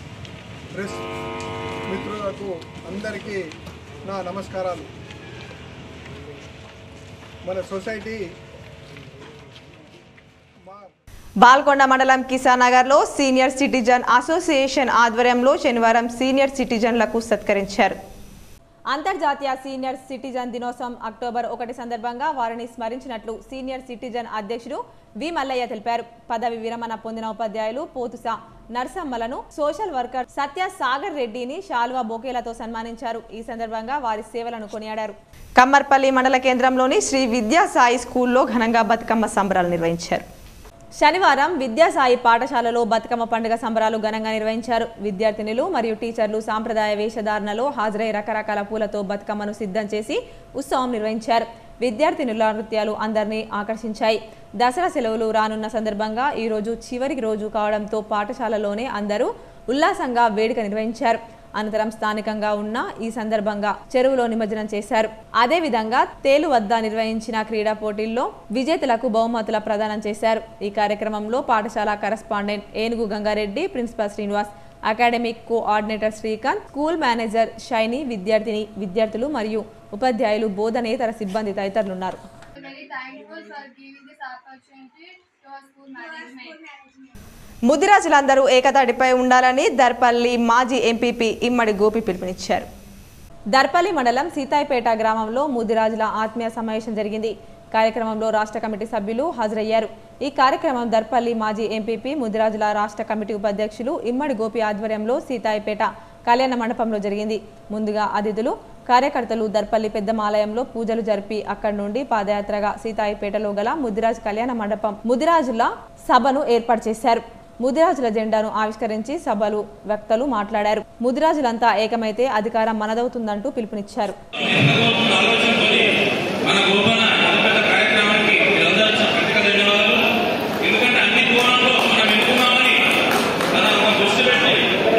ప్రెస్ మిత్రులకు అందరికీ నా నమస్కారాలు మన సొసైటీ బాల్కొండ మండలం కిసాన్ నగర్లో సీనియర్ సిటిజన్ అసోసియేషన్ ఆధ్వర్యంలో శనివారం సీనియర్ సిటిజన్లకు సత్కరించారు అంతర్జాతీయ సీనియర్ సిటిజన్ దినోత్సవం అక్టోబర్ ఒకటి సందర్భంగా వారిని స్మరించినట్లు సీనియర్ సిటిజన్ అధ్యక్షుడు వి మల్లయ్య తెలిపారు పదవి విరమణ పొందిన ఉపాధ్యాయులు పోతుస నర్సమ్మలను సోషల్ వర్కర్ సత్య సాగర్ రెడ్డిని శాల్వా బొకేలతో సన్మానించారు ఈ సందర్భంగా వారి సేవలను కొనియాడారు కమ్మర్పల్లి మండల కేంద్రంలోని శ్రీ విద్యా సాయి స్కూల్లో ఘనంగా బతుకమ్మ సంబరాలు నిర్వహించారు శనివారం విద్యాసాయి పాఠశాలలో బతుకమ్మ పండుగ సంబరాలు ఘనంగా నిర్వహించారు విద్యార్థినులు మరియు టీచర్లు సాంప్రదాయ వేషధారణలో హాజరై రకరకాల పూలతో బతుకమ్మను సిద్ధం చేసి ఉత్సవం నిర్వహించారు విద్యార్థినుల నృత్యాలు అందరినీ ఆకర్షించాయి దసరా సెలవులు రానున్న సందర్భంగా ఈ రోజు చివరి రోజు కావడంతో పాఠశాలలోనే అందరూ ఉల్లాసంగా వేడుక నిర్వహించారు అనంతరం స్థానికంగా ఉన్న ఈ సందర్భంగా చెరువులో నిమజ్జనం చేశారు అదే విధంగా తేలు వద్ద నిర్వహించిన క్రీడా పోటీల్లో విజేతలకు బహుమతుల ప్రదానం చేశారు ఈ కార్యక్రమంలో పాఠశాల correspondent Enugu Gangareddy principal Srinivas academic coordinator Srikanth school manager Shaini విద్యార్థిని విద్యార్థులు మరియు ఉపాధ్యాయులు బోధనేతర సిబ్బంది తదితరులున్నారు very thankful for giving this opportunity to our school management. ముదిరాజులందరూ ఏకతాటిపై ఉండాలని దర్పల్లి మాజీ ఎంపీపీ ఇమ్మడి గోపి పిలుపునిచ్చారు దర్పల్లి మండలం సీతాయిపేట గ్రామంలో ముదిరాజుల ఆత్మీయ సమావేశం జరిగింది కార్యక్రమంలో రాష్ట్ర కమిటీ సభ్యులు హాజరయ్యారు ఈ కార్యక్రమం దర్పల్లి మాజీ ఎంపీపీ ముదిరాజుల రాష్ట్ర కమిటీ ఉపాధ్యక్షులు ఇమ్మడి గోపి ఆధ్వర్యంలో సీతాయిపేట కళ్యాణ మండపంలో జరిగింది ముందుగా అతిథులు కార్యకర్తలు దర్పల్లి పెద్దమాలయంలో పూజలు జరిపి అక్కడి నుండి పాదయాత్రగా సీతాయిపేటలో గల ముదిరాజ్ కళ్యాణ మండపం ముదిరాజుల సభను ఏర్పాటు చేశారు ముదిరాజుల జెండాను ఆవిష్కరించి సభలు వక్తలు మాట్లాడారు ముదిరాజులంతా ఏకమైతే అధికారం మనదవుతుందంటూ పిలుపునిచ్చారు మన గోపన ఇంత పెద్ద కార్యక్రమానికి మీరందరూ వచ్చిన ప్రత్యేక ధన్యవాదాలు ఎందుకంటే అన్ని కోణంలో మనం ఎన్నుకున్నామని మనం ఒక దృష్టి పెట్టి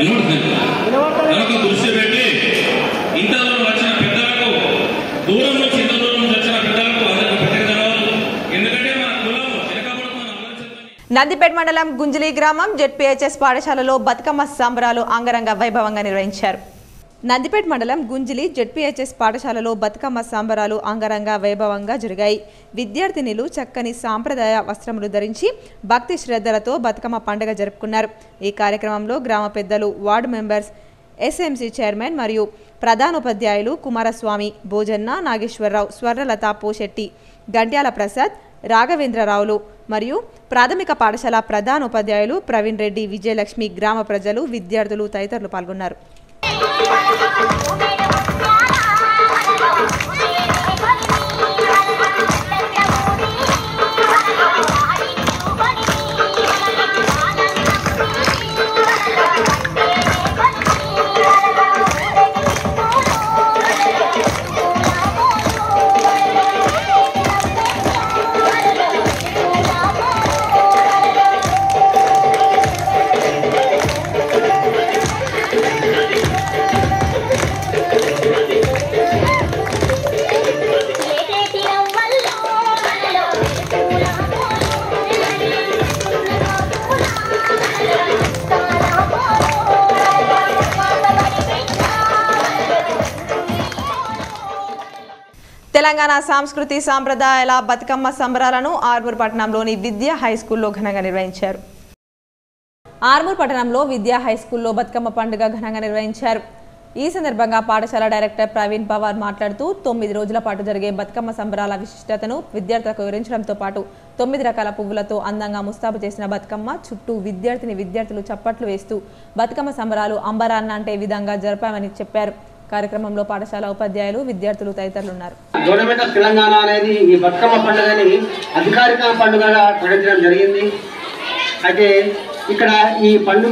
మనకు దృష్టి పెట్టి ఇంత దూరం వచ్చిన పెద్దలకు దూరం నుంచి ఇంత దూరం నుంచి వచ్చిన పెద్దలకు అందరికీ ప్రత్యేక ధన్యవాదాలు ఎందుకంటే మన కులం నందిపేట మండలం గుంజలి గ్రామం జెడ్పీహెచ్ఎస్ పాఠశాలలో బతుకమ్మ సంబరాలు అంగరంగ వైభవంగా నిర్వహించారు నందిపేట మండలం గుంజిలి జెడ్పీహెచ్ఎస్ పాఠశాలలో బతుకమ్మ సంబరాలు అంగరంగ వైభవంగా జరిగాయి విద్యార్థినిలు చక్కని సాంప్రదాయ వస్త్రములు ధరించి భక్తి శ్రద్ధలతో బతుకమ్మ పండుగ జరుపుకున్నారు ఈ కార్యక్రమంలో గ్రామ పెద్దలు వార్డు మెంబర్స్ ఎస్ఎంసీ చైర్మన్ మరియు ప్రధానోపాధ్యాయులు కుమారస్వామి భోజన్న నాగేశ్వరరావు స్వర్ణలత పోశెట్టి గంట్యాల ప్రసాద్ రాఘవేంద్రరావులు మరియు ప్రాథమిక పాఠశాల ప్రధానోపాధ్యాయులు ప్రవీణ్ రెడ్డి విజయలక్ష్మి గ్రామ ప్రజలు విద్యార్థులు తదితరులు పాల్గొన్నారు తెలంగాణ సాంస్కృతి సాంప్రదాయాల బతుకమ్మ సంబరాలను ఆర్మూర్ పట్టణంలోని విద్యా హై స్కూల్లో ఘనంగా నిర్వహించారు ఆర్మూర్ పట్టణంలో విద్యా హై స్కూల్లో బతుకమ్మ పండుగ ఘనంగా నిర్వహించారు ఈ సందర్భంగా పాఠశాల డైరెక్టర్ ప్రవీణ్ పవార్ మాట్లాడుతూ తొమ్మిది రోజుల పాటు జరిగే బతుకమ్మ సంబరాల విశిష్టతను విద్యార్థులకు వివరించడంతో పాటు తొమ్మిది రకాల పువ్వులతో అందంగా ముస్తాబు చేసిన బతుకమ్మ చుట్టూ విద్యార్థిని విద్యార్థులు చప్పట్లు వేస్తూ బతుకమ్మ సంబరాలు అంబరాన్న అంటే విధంగా జరిపామని చెప్పారు కార్యక్రమంలో పాఠశాల ఉపాధ్యాయులు విద్యార్థులు తదితరులు ఉన్నారు గవర్నమెంట్ ఆఫ్ తెలంగాణ అనేది ఈ బతుకమ్మ పండుగని అధికారిక పండుగగా ప్రకటించడం జరిగింది అయితే ఇక్కడ ఈ పండుగ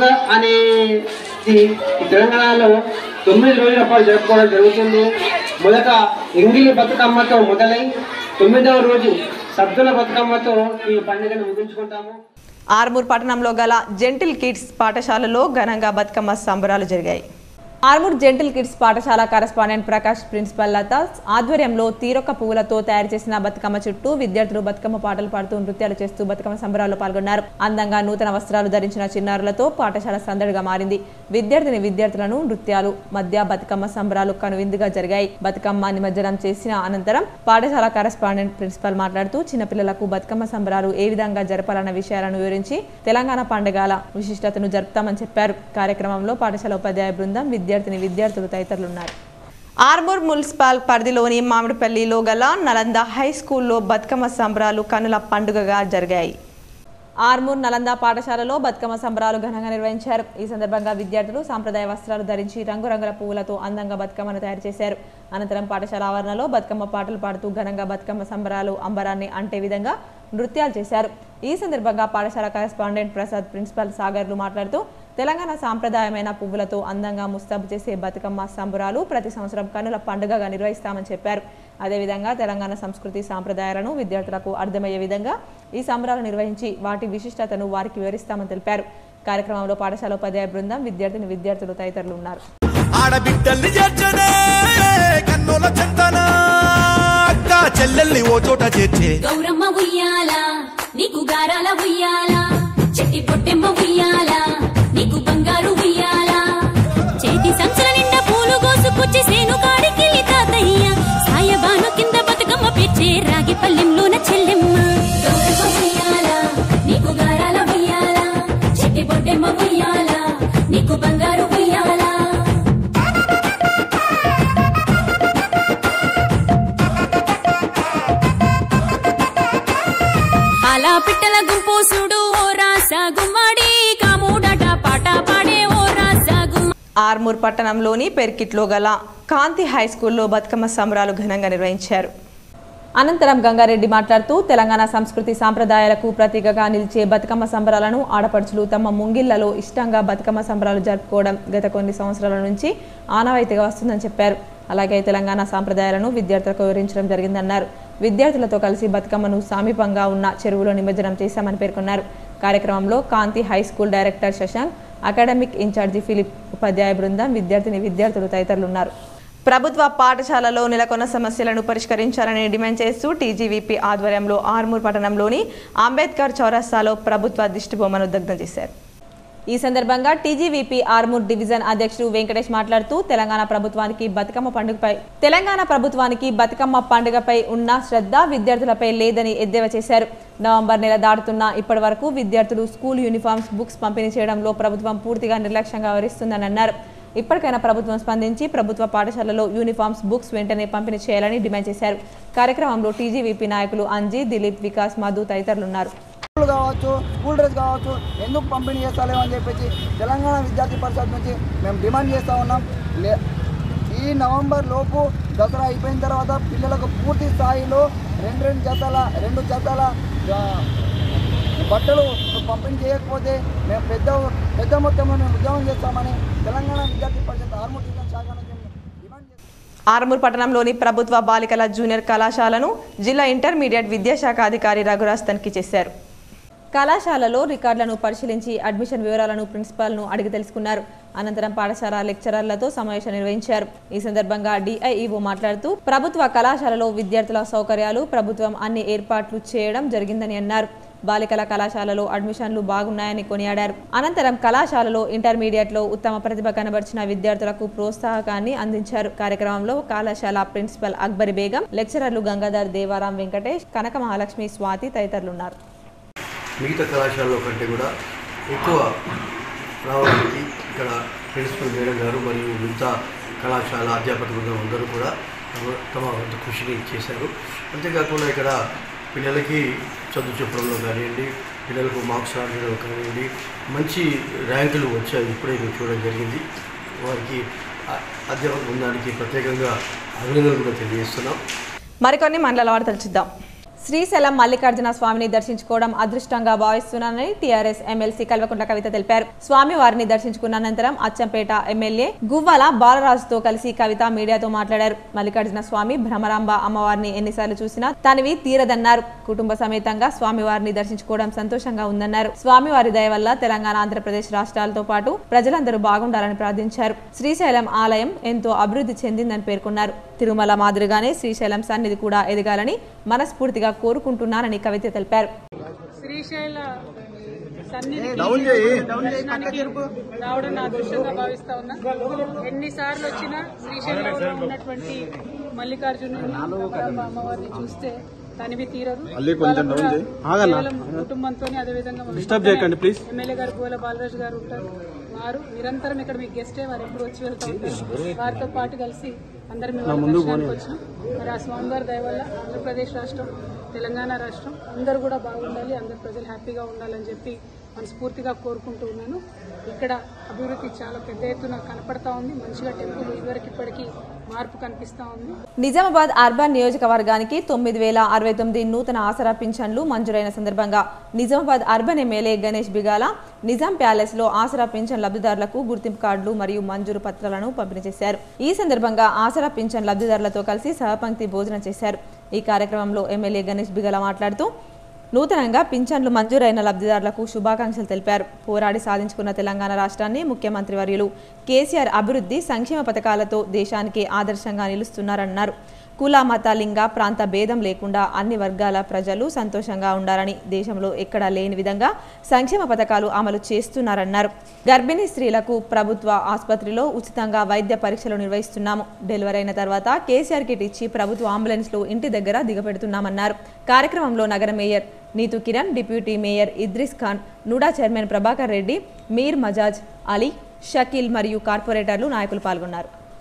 అనేది ఈ తెలంగాణలో తొమ్మిది రోజుల పాటు జరుపుకోవడం జరుగుతుంది మొదట ఎంగిలి బతుకమ్మతో మొదలై తొమ్మిదవ రోజు సద్దుల బతుకమ్మతో ఈ పండుగను ముగించుకుంటాము ఆర్మూర్ పట్టణంలో గల జెంటిల్ కిడ్స్ పాఠశాలలో ఘనంగా బతుకమ్మ సంబరాలు జరిగాయి ఆర్మూర్ జెంటిల్ కిడ్స్ పాఠశాల కరస్పాండెంట్ ప్రకాష్ ప్రిన్సిపల్ లత ఆధ్వర్యంలో తీరొక్క పువ్వులతో తయారు చేసిన బతుకమ్మ చుట్టూ విద్యార్థులు బతుకమ్మ పాటలు పాడుతూ నృత్యాలు చేస్తూ బతుకమ్మ సంబరాల్లో పాల్గొన్నారు అందంగా నూతన వస్త్రాలు ధరించిన చిన్నారులతో పాఠశాల సందడిగా మారింది విద్యార్థిని విద్యార్థులను నృత్యాలు మధ్య బతుకమ్మ సంబరాలు కనువిందుగా జరిగాయి బతుకమ్మ నిమజ్జనం చేసిన అనంతరం పాఠశాల కరస్పాండెంట్ ప్రిన్సిపల్ మాట్లాడుతూ చిన్నపిల్లలకు బతుకమ్మ సంబరాలు ఏ విధంగా జరపాలన్న విషయాలను వివరించి తెలంగాణ పండుగల విశిష్టతను జరుపుతామని చెప్పారు కార్యక్రమంలో పాఠశాల ఉపాధ్యాయ బృందం విద్యార్థిని విద్యార్థులు తదితరులు ఉన్నారు ఆర్మూర్ మున్సిపల్ పరిధిలోని మామిడిపల్లిలో గల నలంద హై స్కూల్లో బతుకమ్మ సంబరాలు కనుల పండుగగా జరిగాయి ఆర్మూర్ నలంద పాఠశాలలో బతుకమ్మ సంబరాలు ఘనంగా నిర్వహించారు ఈ సందర్భంగా విద్యార్థులు సాంప్రదాయ వస్త్రాలు ధరించి రంగురంగుల పువ్వులతో అందంగా బతుకమ్మను తయారు చేశారు అనంతరం పాఠశాల ఆవరణలో బతుకమ్మ పాటలు పాడుతూ ఘనంగా బతుకమ్మ సంబరాలు అంబరాన్ని అంటే విధంగా నృత్యాలు చేశారు ఈ సందర్భంగా పాఠశాల కరెస్పాండెంట్ ప్రసాద్ ప్రిన్సిపల్ సాగర్లు మాట్లాడుతూ తెలంగాణ సాంప్రదాయమైన పువ్వులతో అందంగా ముస్తాబు చేసే బతుకమ్మ సంబరాలు ప్రతి సంవత్సరం కనుల పండుగగా నిర్వహిస్తామని చెప్పారు అదేవిధంగా తెలంగాణ సంస్కృతి సాంప్రదాయాలను విద్యార్థులకు అర్థమయ్యే విధంగా ఈ సంబరాలు నిర్వహించి వాటి విశిష్టతను వారికి వివరిస్తామని తెలిపారు కార్యక్రమంలో పాఠశాల ఉపాధ్యాయ బృందం విద్యార్థిని విద్యార్థులు తదితరులు ఉన్నారు ఆడబిడ్డల్ని చేర్చనే కన్నుల చెంతన అక్క చెల్లెల్ని ఓ చోట చేర్చే గౌరమ్మ ఉయ్యాల నీకు గారాల ఉయ్యాల చెట్టి పొట్టెమ్మ ఉయ్యాల నీకు బంగారు ఉయ్యాల చేతి సంచుల నిండా పూలు కోసుకొచ్చి సేను కాడికి తాతయ్య సాయబాను కింద బతుకమ్మ పెచ్చే రాగి పల్లెంలోన చెల్లెమ్మ గౌరమ్మ ఉయ్యాల నీకు గారాల ఉయ్యాల చెట్టి పొట్టెమ్మ ఉయ్యాల నీకు బంగారు ఉయ్యాల పిట్టల గుంపు సుడు ఓ రాస గుమ్మడి కాముడట పాట పాడే ఓ రాస గుమ్మ ఆర్మూర్ పట్టణంలోని పెర్కిట్లో గల కాంతి హై స్కూల్లో బతుకమ్మ సంబరాలు ఘనంగా నిర్వహించారు అనంతరం గంగారెడ్డి మాట్లాడుతూ తెలంగాణ సంస్కృతి సాంప్రదాయాలకు ప్రతీకగా నిలిచే బతుకమ్మ సంబరాలను ఆడపడుచులు తమ ముంగిళ్లలో ఇష్టంగా బతుకమ్మ సంబరాలు జరుపుకోవడం గత కొన్ని సంవత్సరాల నుంచి ఆనవాయితీగా వస్తుందని చెప్పారు అలాగే తెలంగాణ సాంప్రదాయాలను విద్యార్థులకు వివరించడం జరిగిందన్నారు విద్యార్థులతో కలిసి బతుకమ్మను సమీపంగా ఉన్న చెరువులో నిమజ్జనం చేశామని పేర్కొన్నారు కార్యక్రమంలో Kanthi high school director Shashank academic incharge Philip ఉపాధ్యాయ బృందం విద్యార్థిని విద్యార్థులు తదితరులు ఉన్నారు ప్రభుత్వ పాఠశాలలో నెలకొన్న సమస్యలను పరిష్కరించాలని డిమాండ్ చేస్తూ టీజీవీపీ ఆధ్వర్యంలో ఆర్మూర్ పట్టణంలోని అంబేద్కర్ చౌరస్తాలో ప్రభుత్వ దిష్టిబొమ్మను దగ్ధం చేశారు ఈ సందర్భంగా టీజీవీపీ ఆర్మూర్ డివిజన్ అధ్యక్షుడు వెంకటేష్ మాట్లాడుతూ తెలంగాణ ప్రభుత్వానికి బతుకమ్మ పండుగపై తెలంగాణ ప్రభుత్వానికి బతుకమ్మ పండుగపై ఉన్న శ్రద్ధ విద్యార్థులపై లేదని ఎద్దేవా చేశారు నవంబర్ నెల దాటుతున్న ఇప్పటి వరకు విద్యార్థులు స్కూల్ యూనిఫామ్స్ బుక్స్ పంపిణీ చేయడంలో ప్రభుత్వం పూర్తిగా నిర్లక్ష్యంగా వ్యవహరిస్తుందని అన్నారు ఇప్పటికైనా ప్రభుత్వం స్పందించి ప్రభుత్వ పాఠశాలలో యూనిఫామ్స్ బుక్స్ వెంటనే పంపిణీ చేయాలని డిమాండ్ చేశారు కార్యక్రమంలో టీజీవీపీ నాయకులు అంజీ దిలీప్ వికాస్ మధు తదితరులు ఉన్నారు స్కూల్ కావచ్చు స్కూల్ డ్రెస్ కావచ్చు ఎందుకు పంపిణీ చేస్తలేమో అని చెప్పేసి తెలంగాణ విద్యార్థి పరిషత్ నుంచి మేము డిమాండ్ చేస్తూ ఉన్నాం లే- ఈ నవంబర్ లోపు దసరా అయిపోయిన తర్వాత పిల్లలకు పూర్తి స్థాయిలో రెండు రెండు జతల రెండు జతల ఆ, బట్టలు పంపిణీ చేయకపోతే మేము పెద్ద పెద్ద మొత్తంలో మేము ఉద్యమం చేస్తామని తెలంగాణ విద్యార్థి పరిషత్ ఆర్మూర్ డివిజన్ శాఖ నుంచి ఆర్మూర్ పట్టణంలోని ప్రభుత్వ బాలికల జూనియర్ కళాశాలను జిల్లా ఇంటర్మీడియట్ విద్యాశాఖ అధికారి రఘురాజ్ తనిఖీ చేశారు కళాశాలలో రికార్డులను పరిశీలించి అడ్మిషన్ వివరాలను ప్రిన్సిపాల్ను అడిగి తెలుసుకున్నారు అనంతరం పాఠశాల లెక్చరర్లతో సమావేశం నిర్వహించారు ఈ సందర్భంగా డిఐఈఓ మాట్లాడుతూ ప్రభుత్వ కళాశాలలో విద్యార్థుల సౌకర్యాలు ప్రభుత్వం అన్ని ఏర్పాట్లు చేయడం జరిగిందని అన్నారు బాలికల కళాశాలలో అడ్మిషన్లు బాగున్నాయని కొనియాడారు అనంతరం కళాశాలలో ఇంటర్మీడియట్లో ఉత్తమ ప్రతిభ కనబరిచిన విద్యార్థులకు ప్రోత్సాహకాన్ని అందించారు కార్యక్రమంలో కళాశాల ప్రిన్సిపల్ అక్బరి బేగం లెక్చరర్లు గంగాధర్ దేవారాం వెంకటేష్ కనక మహాలక్ష్మి స్వాతి తదితరులు ఉన్నారు మిగతా కళాశాలలో కంటే కూడా ఎక్కువ రావడానికి ఇక్కడ ప్రిన్సిపల్ మేడం గారు మరియు మిగతా కళాశాల అధ్యాపక బృందం అందరూ కూడా తమ- తమ వంతు కృషిని చేశారు అంతేకాకుండా ఇక్కడ పిల్లలకి చదువు చెప్పడంలో కానివ్వండి పిల్లలకు మార్క్స్ రావడంలో కానివ్వండి మంచి ర్యాంకులు వచ్చాయి ఇప్పుడే మేము చూడడం జరిగింది వారికి ఆ- అధ్యాపక బృందానికి ప్రత్యేకంగా అభినందనలు కూడా తెలియజేస్తున్నాం మరికొన్ని మండల వార్తలు చూద్దాం శ్రీశైలం మల్లికార్జున స్వామిని దర్శించుకోవడం అదృష్టంగా భావిస్తున్నానని టీఆర్ఎస్ ఎమ్మెల్సీ కల్వకుంట్ల కవిత తెలిపారు స్వామి వారిని దర్శించుకున్న అనంతరం అచ్చంపేట ఎమ్మెల్యే గువ్వల బాలరాజుతో కలిసి కవిత మీడియాతో మాట్లాడారు మల్లికార్జున స్వామి భ్రమరాంబ అమ్మవారిని ఎన్నిసార్లు చూసినా తనివి తీరదన్నారు కుటుంబ సమేతంగా స్వామివారిని దర్శించుకోవడం సంతోషంగా ఉందన్నారు స్వామివారి దయ వల్ల తెలంగాణ ఆంధ్రప్రదేశ్ రాష్ట్రాలతో పాటు ప్రజలందరూ బాగుండాలని ప్రార్థించారు శ్రీశైలం ఆలయం ఎంతో అభివృద్ధి చెందిందని పేర్కొన్నారు తిరుమల మాదిరిగానే శ్రీశైలం సన్నిధి కూడా ఎదగాలని మనస్ఫూర్తిగా కోరుకుంటున్నానని కవిత తెలిపారు శ్రీశైల సన్నిధికి డౌన్ చేయి. దర్శనానికి రావడం నా అదృష్టంగా భావిస్తా ఉన్నా ఎన్నిసార్లు వచ్చినా శ్రీశైలంలో ఉన్నటువంటి మల్లికార్జును అమ్మవారిని చూస్తే తనివి తీరదు అల్లే కొంచెం వాళ్ళకు డౌన్ కూడా చేయి. ఆగన్నా. కేవలం కుటుంబంతో అదేవిధంగా మా Disturb చేయకండి, please. ఎమ్మెల్యే గారు గోల బాలరాజు గారు ఉంటారు వారు నిరంతరం ఇక్కడ మీకు గెస్టే వారు ఎప్పుడు వచ్చి వెళ్తూ ఉంటారు వారితో పాటు కలిసి అందరం నా మేము ముందు దర్శనానికి పోనీ. వచ్చినాం మరి ఆ స్వామివారి దయ వల్ల ఆంధ్రప్రదేశ్ రాష్ట్రం తెలంగాణ రాష్ట్రం అందరూ కూడా బాగుండాలి అందరు ప్రజలు హ్యాపీగా ఉండాలని చెప్పి మనస్ఫూర్తిగా కోరుకుంటూ ఉన్నాను ఇక్కడ అభివృద్ధి చాలా పెద్ద ఎత్తున కనపడతా ఉంది మంచిగా టెంపుల్ ఇదివరకు ఇప్పటికీ మార్పు కనిపిస్తా ఉంది నిజామాబాద్ అర్బన్ నియోజకవర్గానికి తొమ్మిది వేల అరవై తొమ్మిది నూతన ఆసరా పింఛన్లు మంజూరైన సందర్భంగా Nizamabad urban MLA Ganesh Bigala Nizam palace లో ఆసరా పింఛన్ లబ్ధిదారులకు గుర్తింపు కార్డులు మరియు మంజూరు పత్రాలను పంపిణీ చేశారు ఈ సందర్భంగా ఆసరా పింఛన్ లబ్ధిదారులతో కలిసి సహపంక్తి భోజనం చేశారు ఈ కార్యక్రమంలో ఎమ్మెల్యే గణేష్ బిగాల మాట్లాడుతూ నూతనంగా పింఛన్లు మంజూరైన లబ్ధిదారులకు శుభాకాంక్షలు తెలిపారు పోరాడి సాధించుకున్న తెలంగాణ రాష్ట్రాన్ని ముఖ్యమంత్రి వర్యులు కేసీఆర్ అభివృద్ధి సంక్షేమ పథకాలతో దేశానికి ఆదర్శంగా నిలుస్తున్నారన్నారు కుల మత లింగ ప్రాంత భేదం లేకుండా అన్ని వర్గాల ప్రజలు సంతోషంగా ఉండాలని దేశంలో ఎక్కడా లేని విధంగా సంక్షేమ పథకాలు అమలు చేస్తున్నారన్నారు గర్భిణీ స్త్రీలకు ప్రభుత్వ ఆసుపత్రిలో ఉచితంగా వైద్య పరీక్షలు నిర్వహిస్తున్నాము డెలివరీ అయిన తర్వాత కేసీఆర్ కిట్ ఇచ్చి ప్రభుత్వ అంబులెన్స్లో ఇంటి దగ్గర దిగపెడుతున్నామన్నారు కార్యక్రమంలో నగర mayor Neethu Kiran deputy mayor Idris Khan NUDA chairman Prabhakar Reddy Mir Majaz Ali Shakeel మరియు కార్పొరేటర్లు నాయకులు పాల్గొన్నారు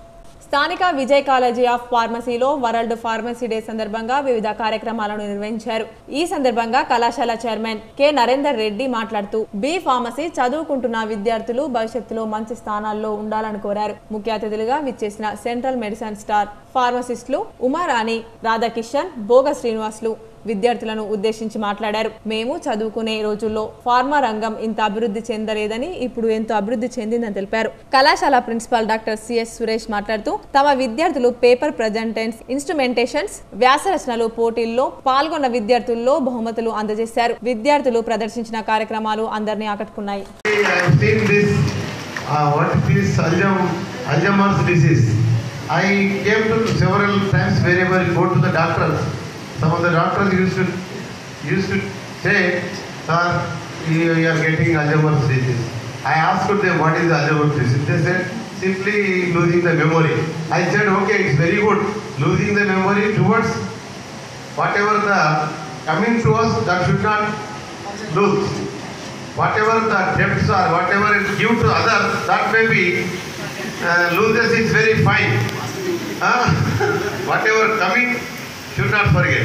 స్థానిక విజయ్ కాలేజీ ఆఫ్ ఫార్మసీలో వరల్డ్ ఫార్మసీ డే సందర్భంగా వివిధ కార్యక్రమాలను నిర్వహించారు ఈ సందర్భంగా కళాశాల చైర్మన్ కె నరేందర్ రెడ్డి మాట్లాడుతూ బి ఫార్మసీ చదువుకుంటున్న విద్యార్థులు భవిష్యత్తులో మంచి స్థానాల్లో ఉండాలని కోరారు ముఖ్య అతిథులుగా విచ్చేసిన సెంట్రల్ మెడిసిన్ స్టార్ ఫార్మసిస్టులు ఉమారాణి రాధాకిషన్ భోగ శ్రీనివాసులు విద్యార్థులను ఉద్దేశించి మాట్లాడారు మేము చదువుకునే రోజుల్లో ఫార్మా రంగం ఇంత అభివృద్ధి చెందలేదని ఇప్పుడు ఎంతో అభివృద్ధి చెందిందని తెలిపారు కళాశాల ప్రిన్సిపాల్ డాక్టర్ సిఎస్ సురేష్ మాట్లాడుతూ తమ విద్యార్థులు పేపర్ ప్రజెంటెన్స్ ఇన్స్ట్రుమెంటేషన్స్ వ్యాస రచనలు పోటీల్లో పాల్గొన్న విద్యార్థుల్లో బహుమతులు అందజేశారు విద్యార్థులు ప్రదర్శించిన కార్యక్రమాలు అందరినీ ఆకట్టుకున్నాయి I have seen this, uh, what is this Aljam, Alzheimer's disease. I came to several times wherever I go to the doctors. Some of the doctors used to used to say, sir, you, you are getting Alzheimer's disease. I asked them what is Alzheimer's disease. They said simply losing the memory. I said okay, it's very good. Losing the memory towards whatever the coming to us that should not lose. Whatever the debts are, whatever is due to others, that may be uh, loses is very fine. Huh? whatever coming, should not forget.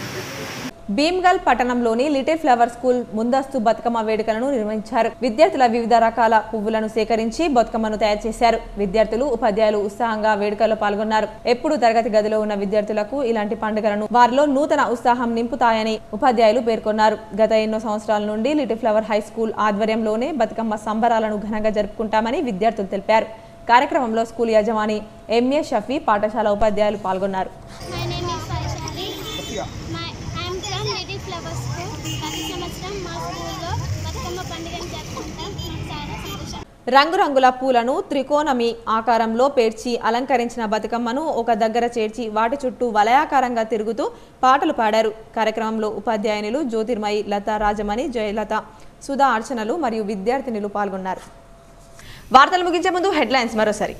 Bheemgal పట్టణంలోని little flower school ముందస్తు బతుకమ్మ వేడుకలను నిర్వహించారు విద్యార్థుల వివిధ రకాల పువ్వులను సేకరించి బతుకమ్మను తయారు చేశారు విద్యార్థులు ఉపాధ్యాయులు ఉత్సాహంగా వేడుకల్లో పాల్గొన్నారు ఎప్పుడు తరగతి గదిలో ఉన్న విద్యార్థులకు ఇలాంటి పండుగలను వారిలో నూతన ఉత్సాహం నింపుతాయని ఉపాధ్యాయులు పేర్కొన్నారు గత ఎన్నో సంవత్సరాల నుండి లిటిల్ ఫ్లవర్ హై స్కూల్ ఆధ్వర్యంలోనే బతుకమ్మ సంబరాలను ఘనంగా జరుపుకుంటామని విద్యార్థులు తెలిపారు కార్యక్రమంలో స్కూల్ యజమాని ఎంఏ షఫీ పాఠశాల ఉపాధ్యాయులు పాల్గొన్నారు My name is Vaishali. My, I am from Little Flower School. ప్రతి సంవత్సరం మా స్కూల్లో బతుకమ్మ పండుగను జరుపుకుంటాం నాకు చాలా సంతోషం రంగురంగుల పూలను త్రికోణమి ఆకారంలో పేర్చి అలంకరించిన బతుకమ్మను ఒక దగ్గర చేర్చి వాటి చుట్టూ వలయాకారంగా తిరుగుతూ పాటలు పాడారు కార్యక్రమంలో ఉపాధ్యాయునులు జ్యోతిర్మయి లత రాజమణి జయలత సుధా అర్చనలు మరియు విద్యార్థినులు పాల్గొన్నారు వార్తలు ముగించే ముందు హెడ్లైన్స్ మరోసారి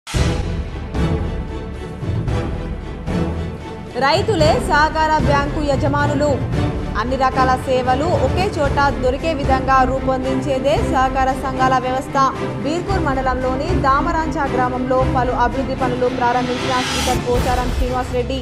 రైతులే సహకార బ్యాంకు యజమానులు అన్ని రకాల సేవలు ఒకే చోట దొరికే విధంగా రూపొందించేదే సహకార సంఘాల వ్యవస్థ బీర్పూర్ మండలంలోని దామరాంచ గ్రామంలో పలు అభివృద్ధి పనులు ప్రారంభించిన స్పీకర్ పోచారం శ్రీనివాసరెడ్డి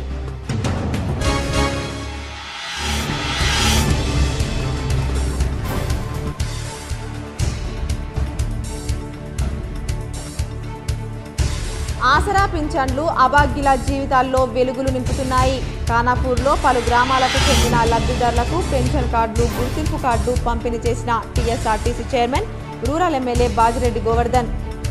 ఆసరా పింఛన్లు అభాగ్యుల జీవితాల్లో వెలుగులు నింపుతున్నాయి ఖానాపూర్లో పలు గ్రామాలకు చెందిన లబ్ధిదారులకు పెన్షన్ కార్డులు గుర్తింపు కార్డు పంపిణీ చేసిన TSRTC chairman rural MLA Bajireddy Govardhan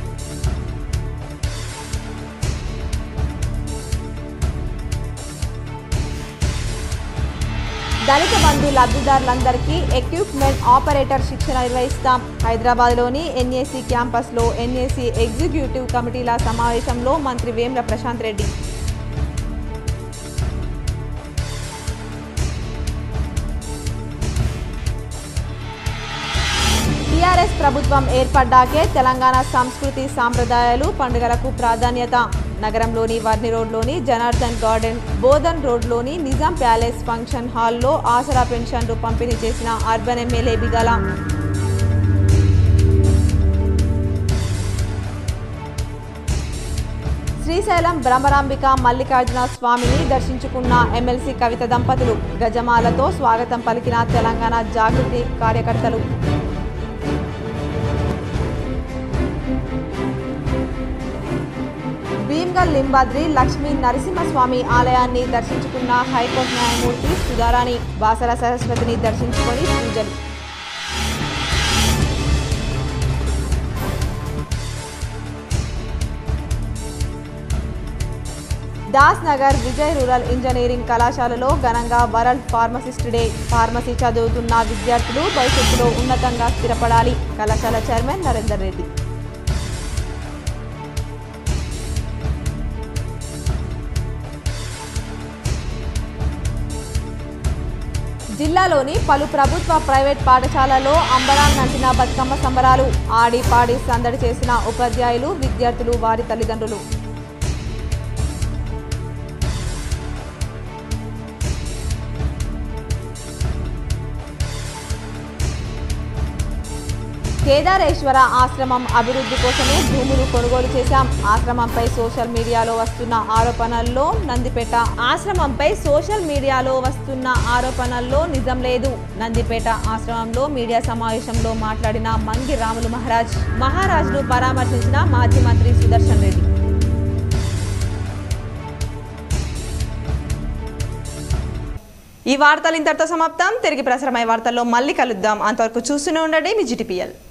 Dalitha Bandhu లబ్ధిదారులందరికీ ఎక్విప్మెంట్ ఆపరేటర్ శిక్షణ నిర్వహిస్తాం హైదరాబాద్లోని ఎన్ఏసీ క్యాంపస్లో ఎన్ఏసీ ఎగ్జిక్యూటివ్ కమిటీల సమావేశంలో మంత్రి వేమ్ల ప్రశాంత్ రెడ్డి టీఆర్ఎస్ ప్రభుత్వం ఏర్పడ్డాకే తెలంగాణ సంస్కృతి సాంప్రదాయాలు పండుగలకు ప్రాధాన్యత నగరంలోని వర్ని రోడ్లోని జనార్దన్ గార్డెన్ బోధన్ రోడ్లోని నిజాం ప్యాలెస్ ఫంక్షన్ హాల్లో ఆసరా పెన్షన్లు పంపిణీ చేసిన అర్బన్ ఎమ్మెల్యే బిగల శ్రీశైలం భ్రమరాంబిక మల్లికార్జున స్వామిని దర్శించుకున్న ఎమ్మెల్సీ కవిత దంపతులు గజమాలతో స్వాగతం పలికిన తెలంగాణ జాగృతి కార్యకర్తలు భీమ్గల్ లింబాద్రి లక్ష్మీ నరసింహస్వామి ఆలయాన్ని దర్శించుకున్న హైకోర్టు న్యాయమూర్తి సుధారాణి బాసర సరస్వతిని దర్శించుకొని పూజలు దాస్ నగర్ విజయ్ రూరల్ ఇంజనీరింగ్ కళాశాలలో ఘనంగా వరల్డ్ ఫార్మసిస్ట్ డే ఫార్మసీ చదువుతున్న విద్యార్థులు భవిష్యత్తులో ఉన్నతంగా స్థిరపడాలి కళాశాల చైర్మన్ నరేందర్ రెడ్డి జిల్లాలోని పలు ప్రభుత్వ ప్రైవేట్ పాఠశాలలో అంబరాన్ నంటిన బతుకమ్మ సంబరాలు ఆడి పాడి సందడి చేసిన ఉపాధ్యాయులు విద్యార్థులు వారి తల్లిదండ్రులు కేదారేశ్వర ఆశ్రమం అభివృద్ధి కోసమే భూములు కొనుగోలు చేశాం ఆశ్రమంపై సోషల్ మీడియాలో వస్తున్న ఆరోపణల్లో నందిపేట ఆశ్రమంపై సోషల్ మీడియాలో వస్తున్న ఆరోపణల్లో నిజం లేదు నందిపేట ఆశ్రమంలో మీడియా సమావేశంలో మాట్లాడిన మంగి రాములు మహారాజ్ మహారాజ్ను పరామర్శించిన మాజీ మంత్రి సుదర్శన్ రెడ్డి ఈ వార్తలు ఇంతటితో సమాప్తం తిరిగి ప్రసారమయ్యే వార్తల్లో మళ్ళీ కలుద్దాం అంతవరకు చూస్తూనే ఉండండి మీ జిటిపిఎల్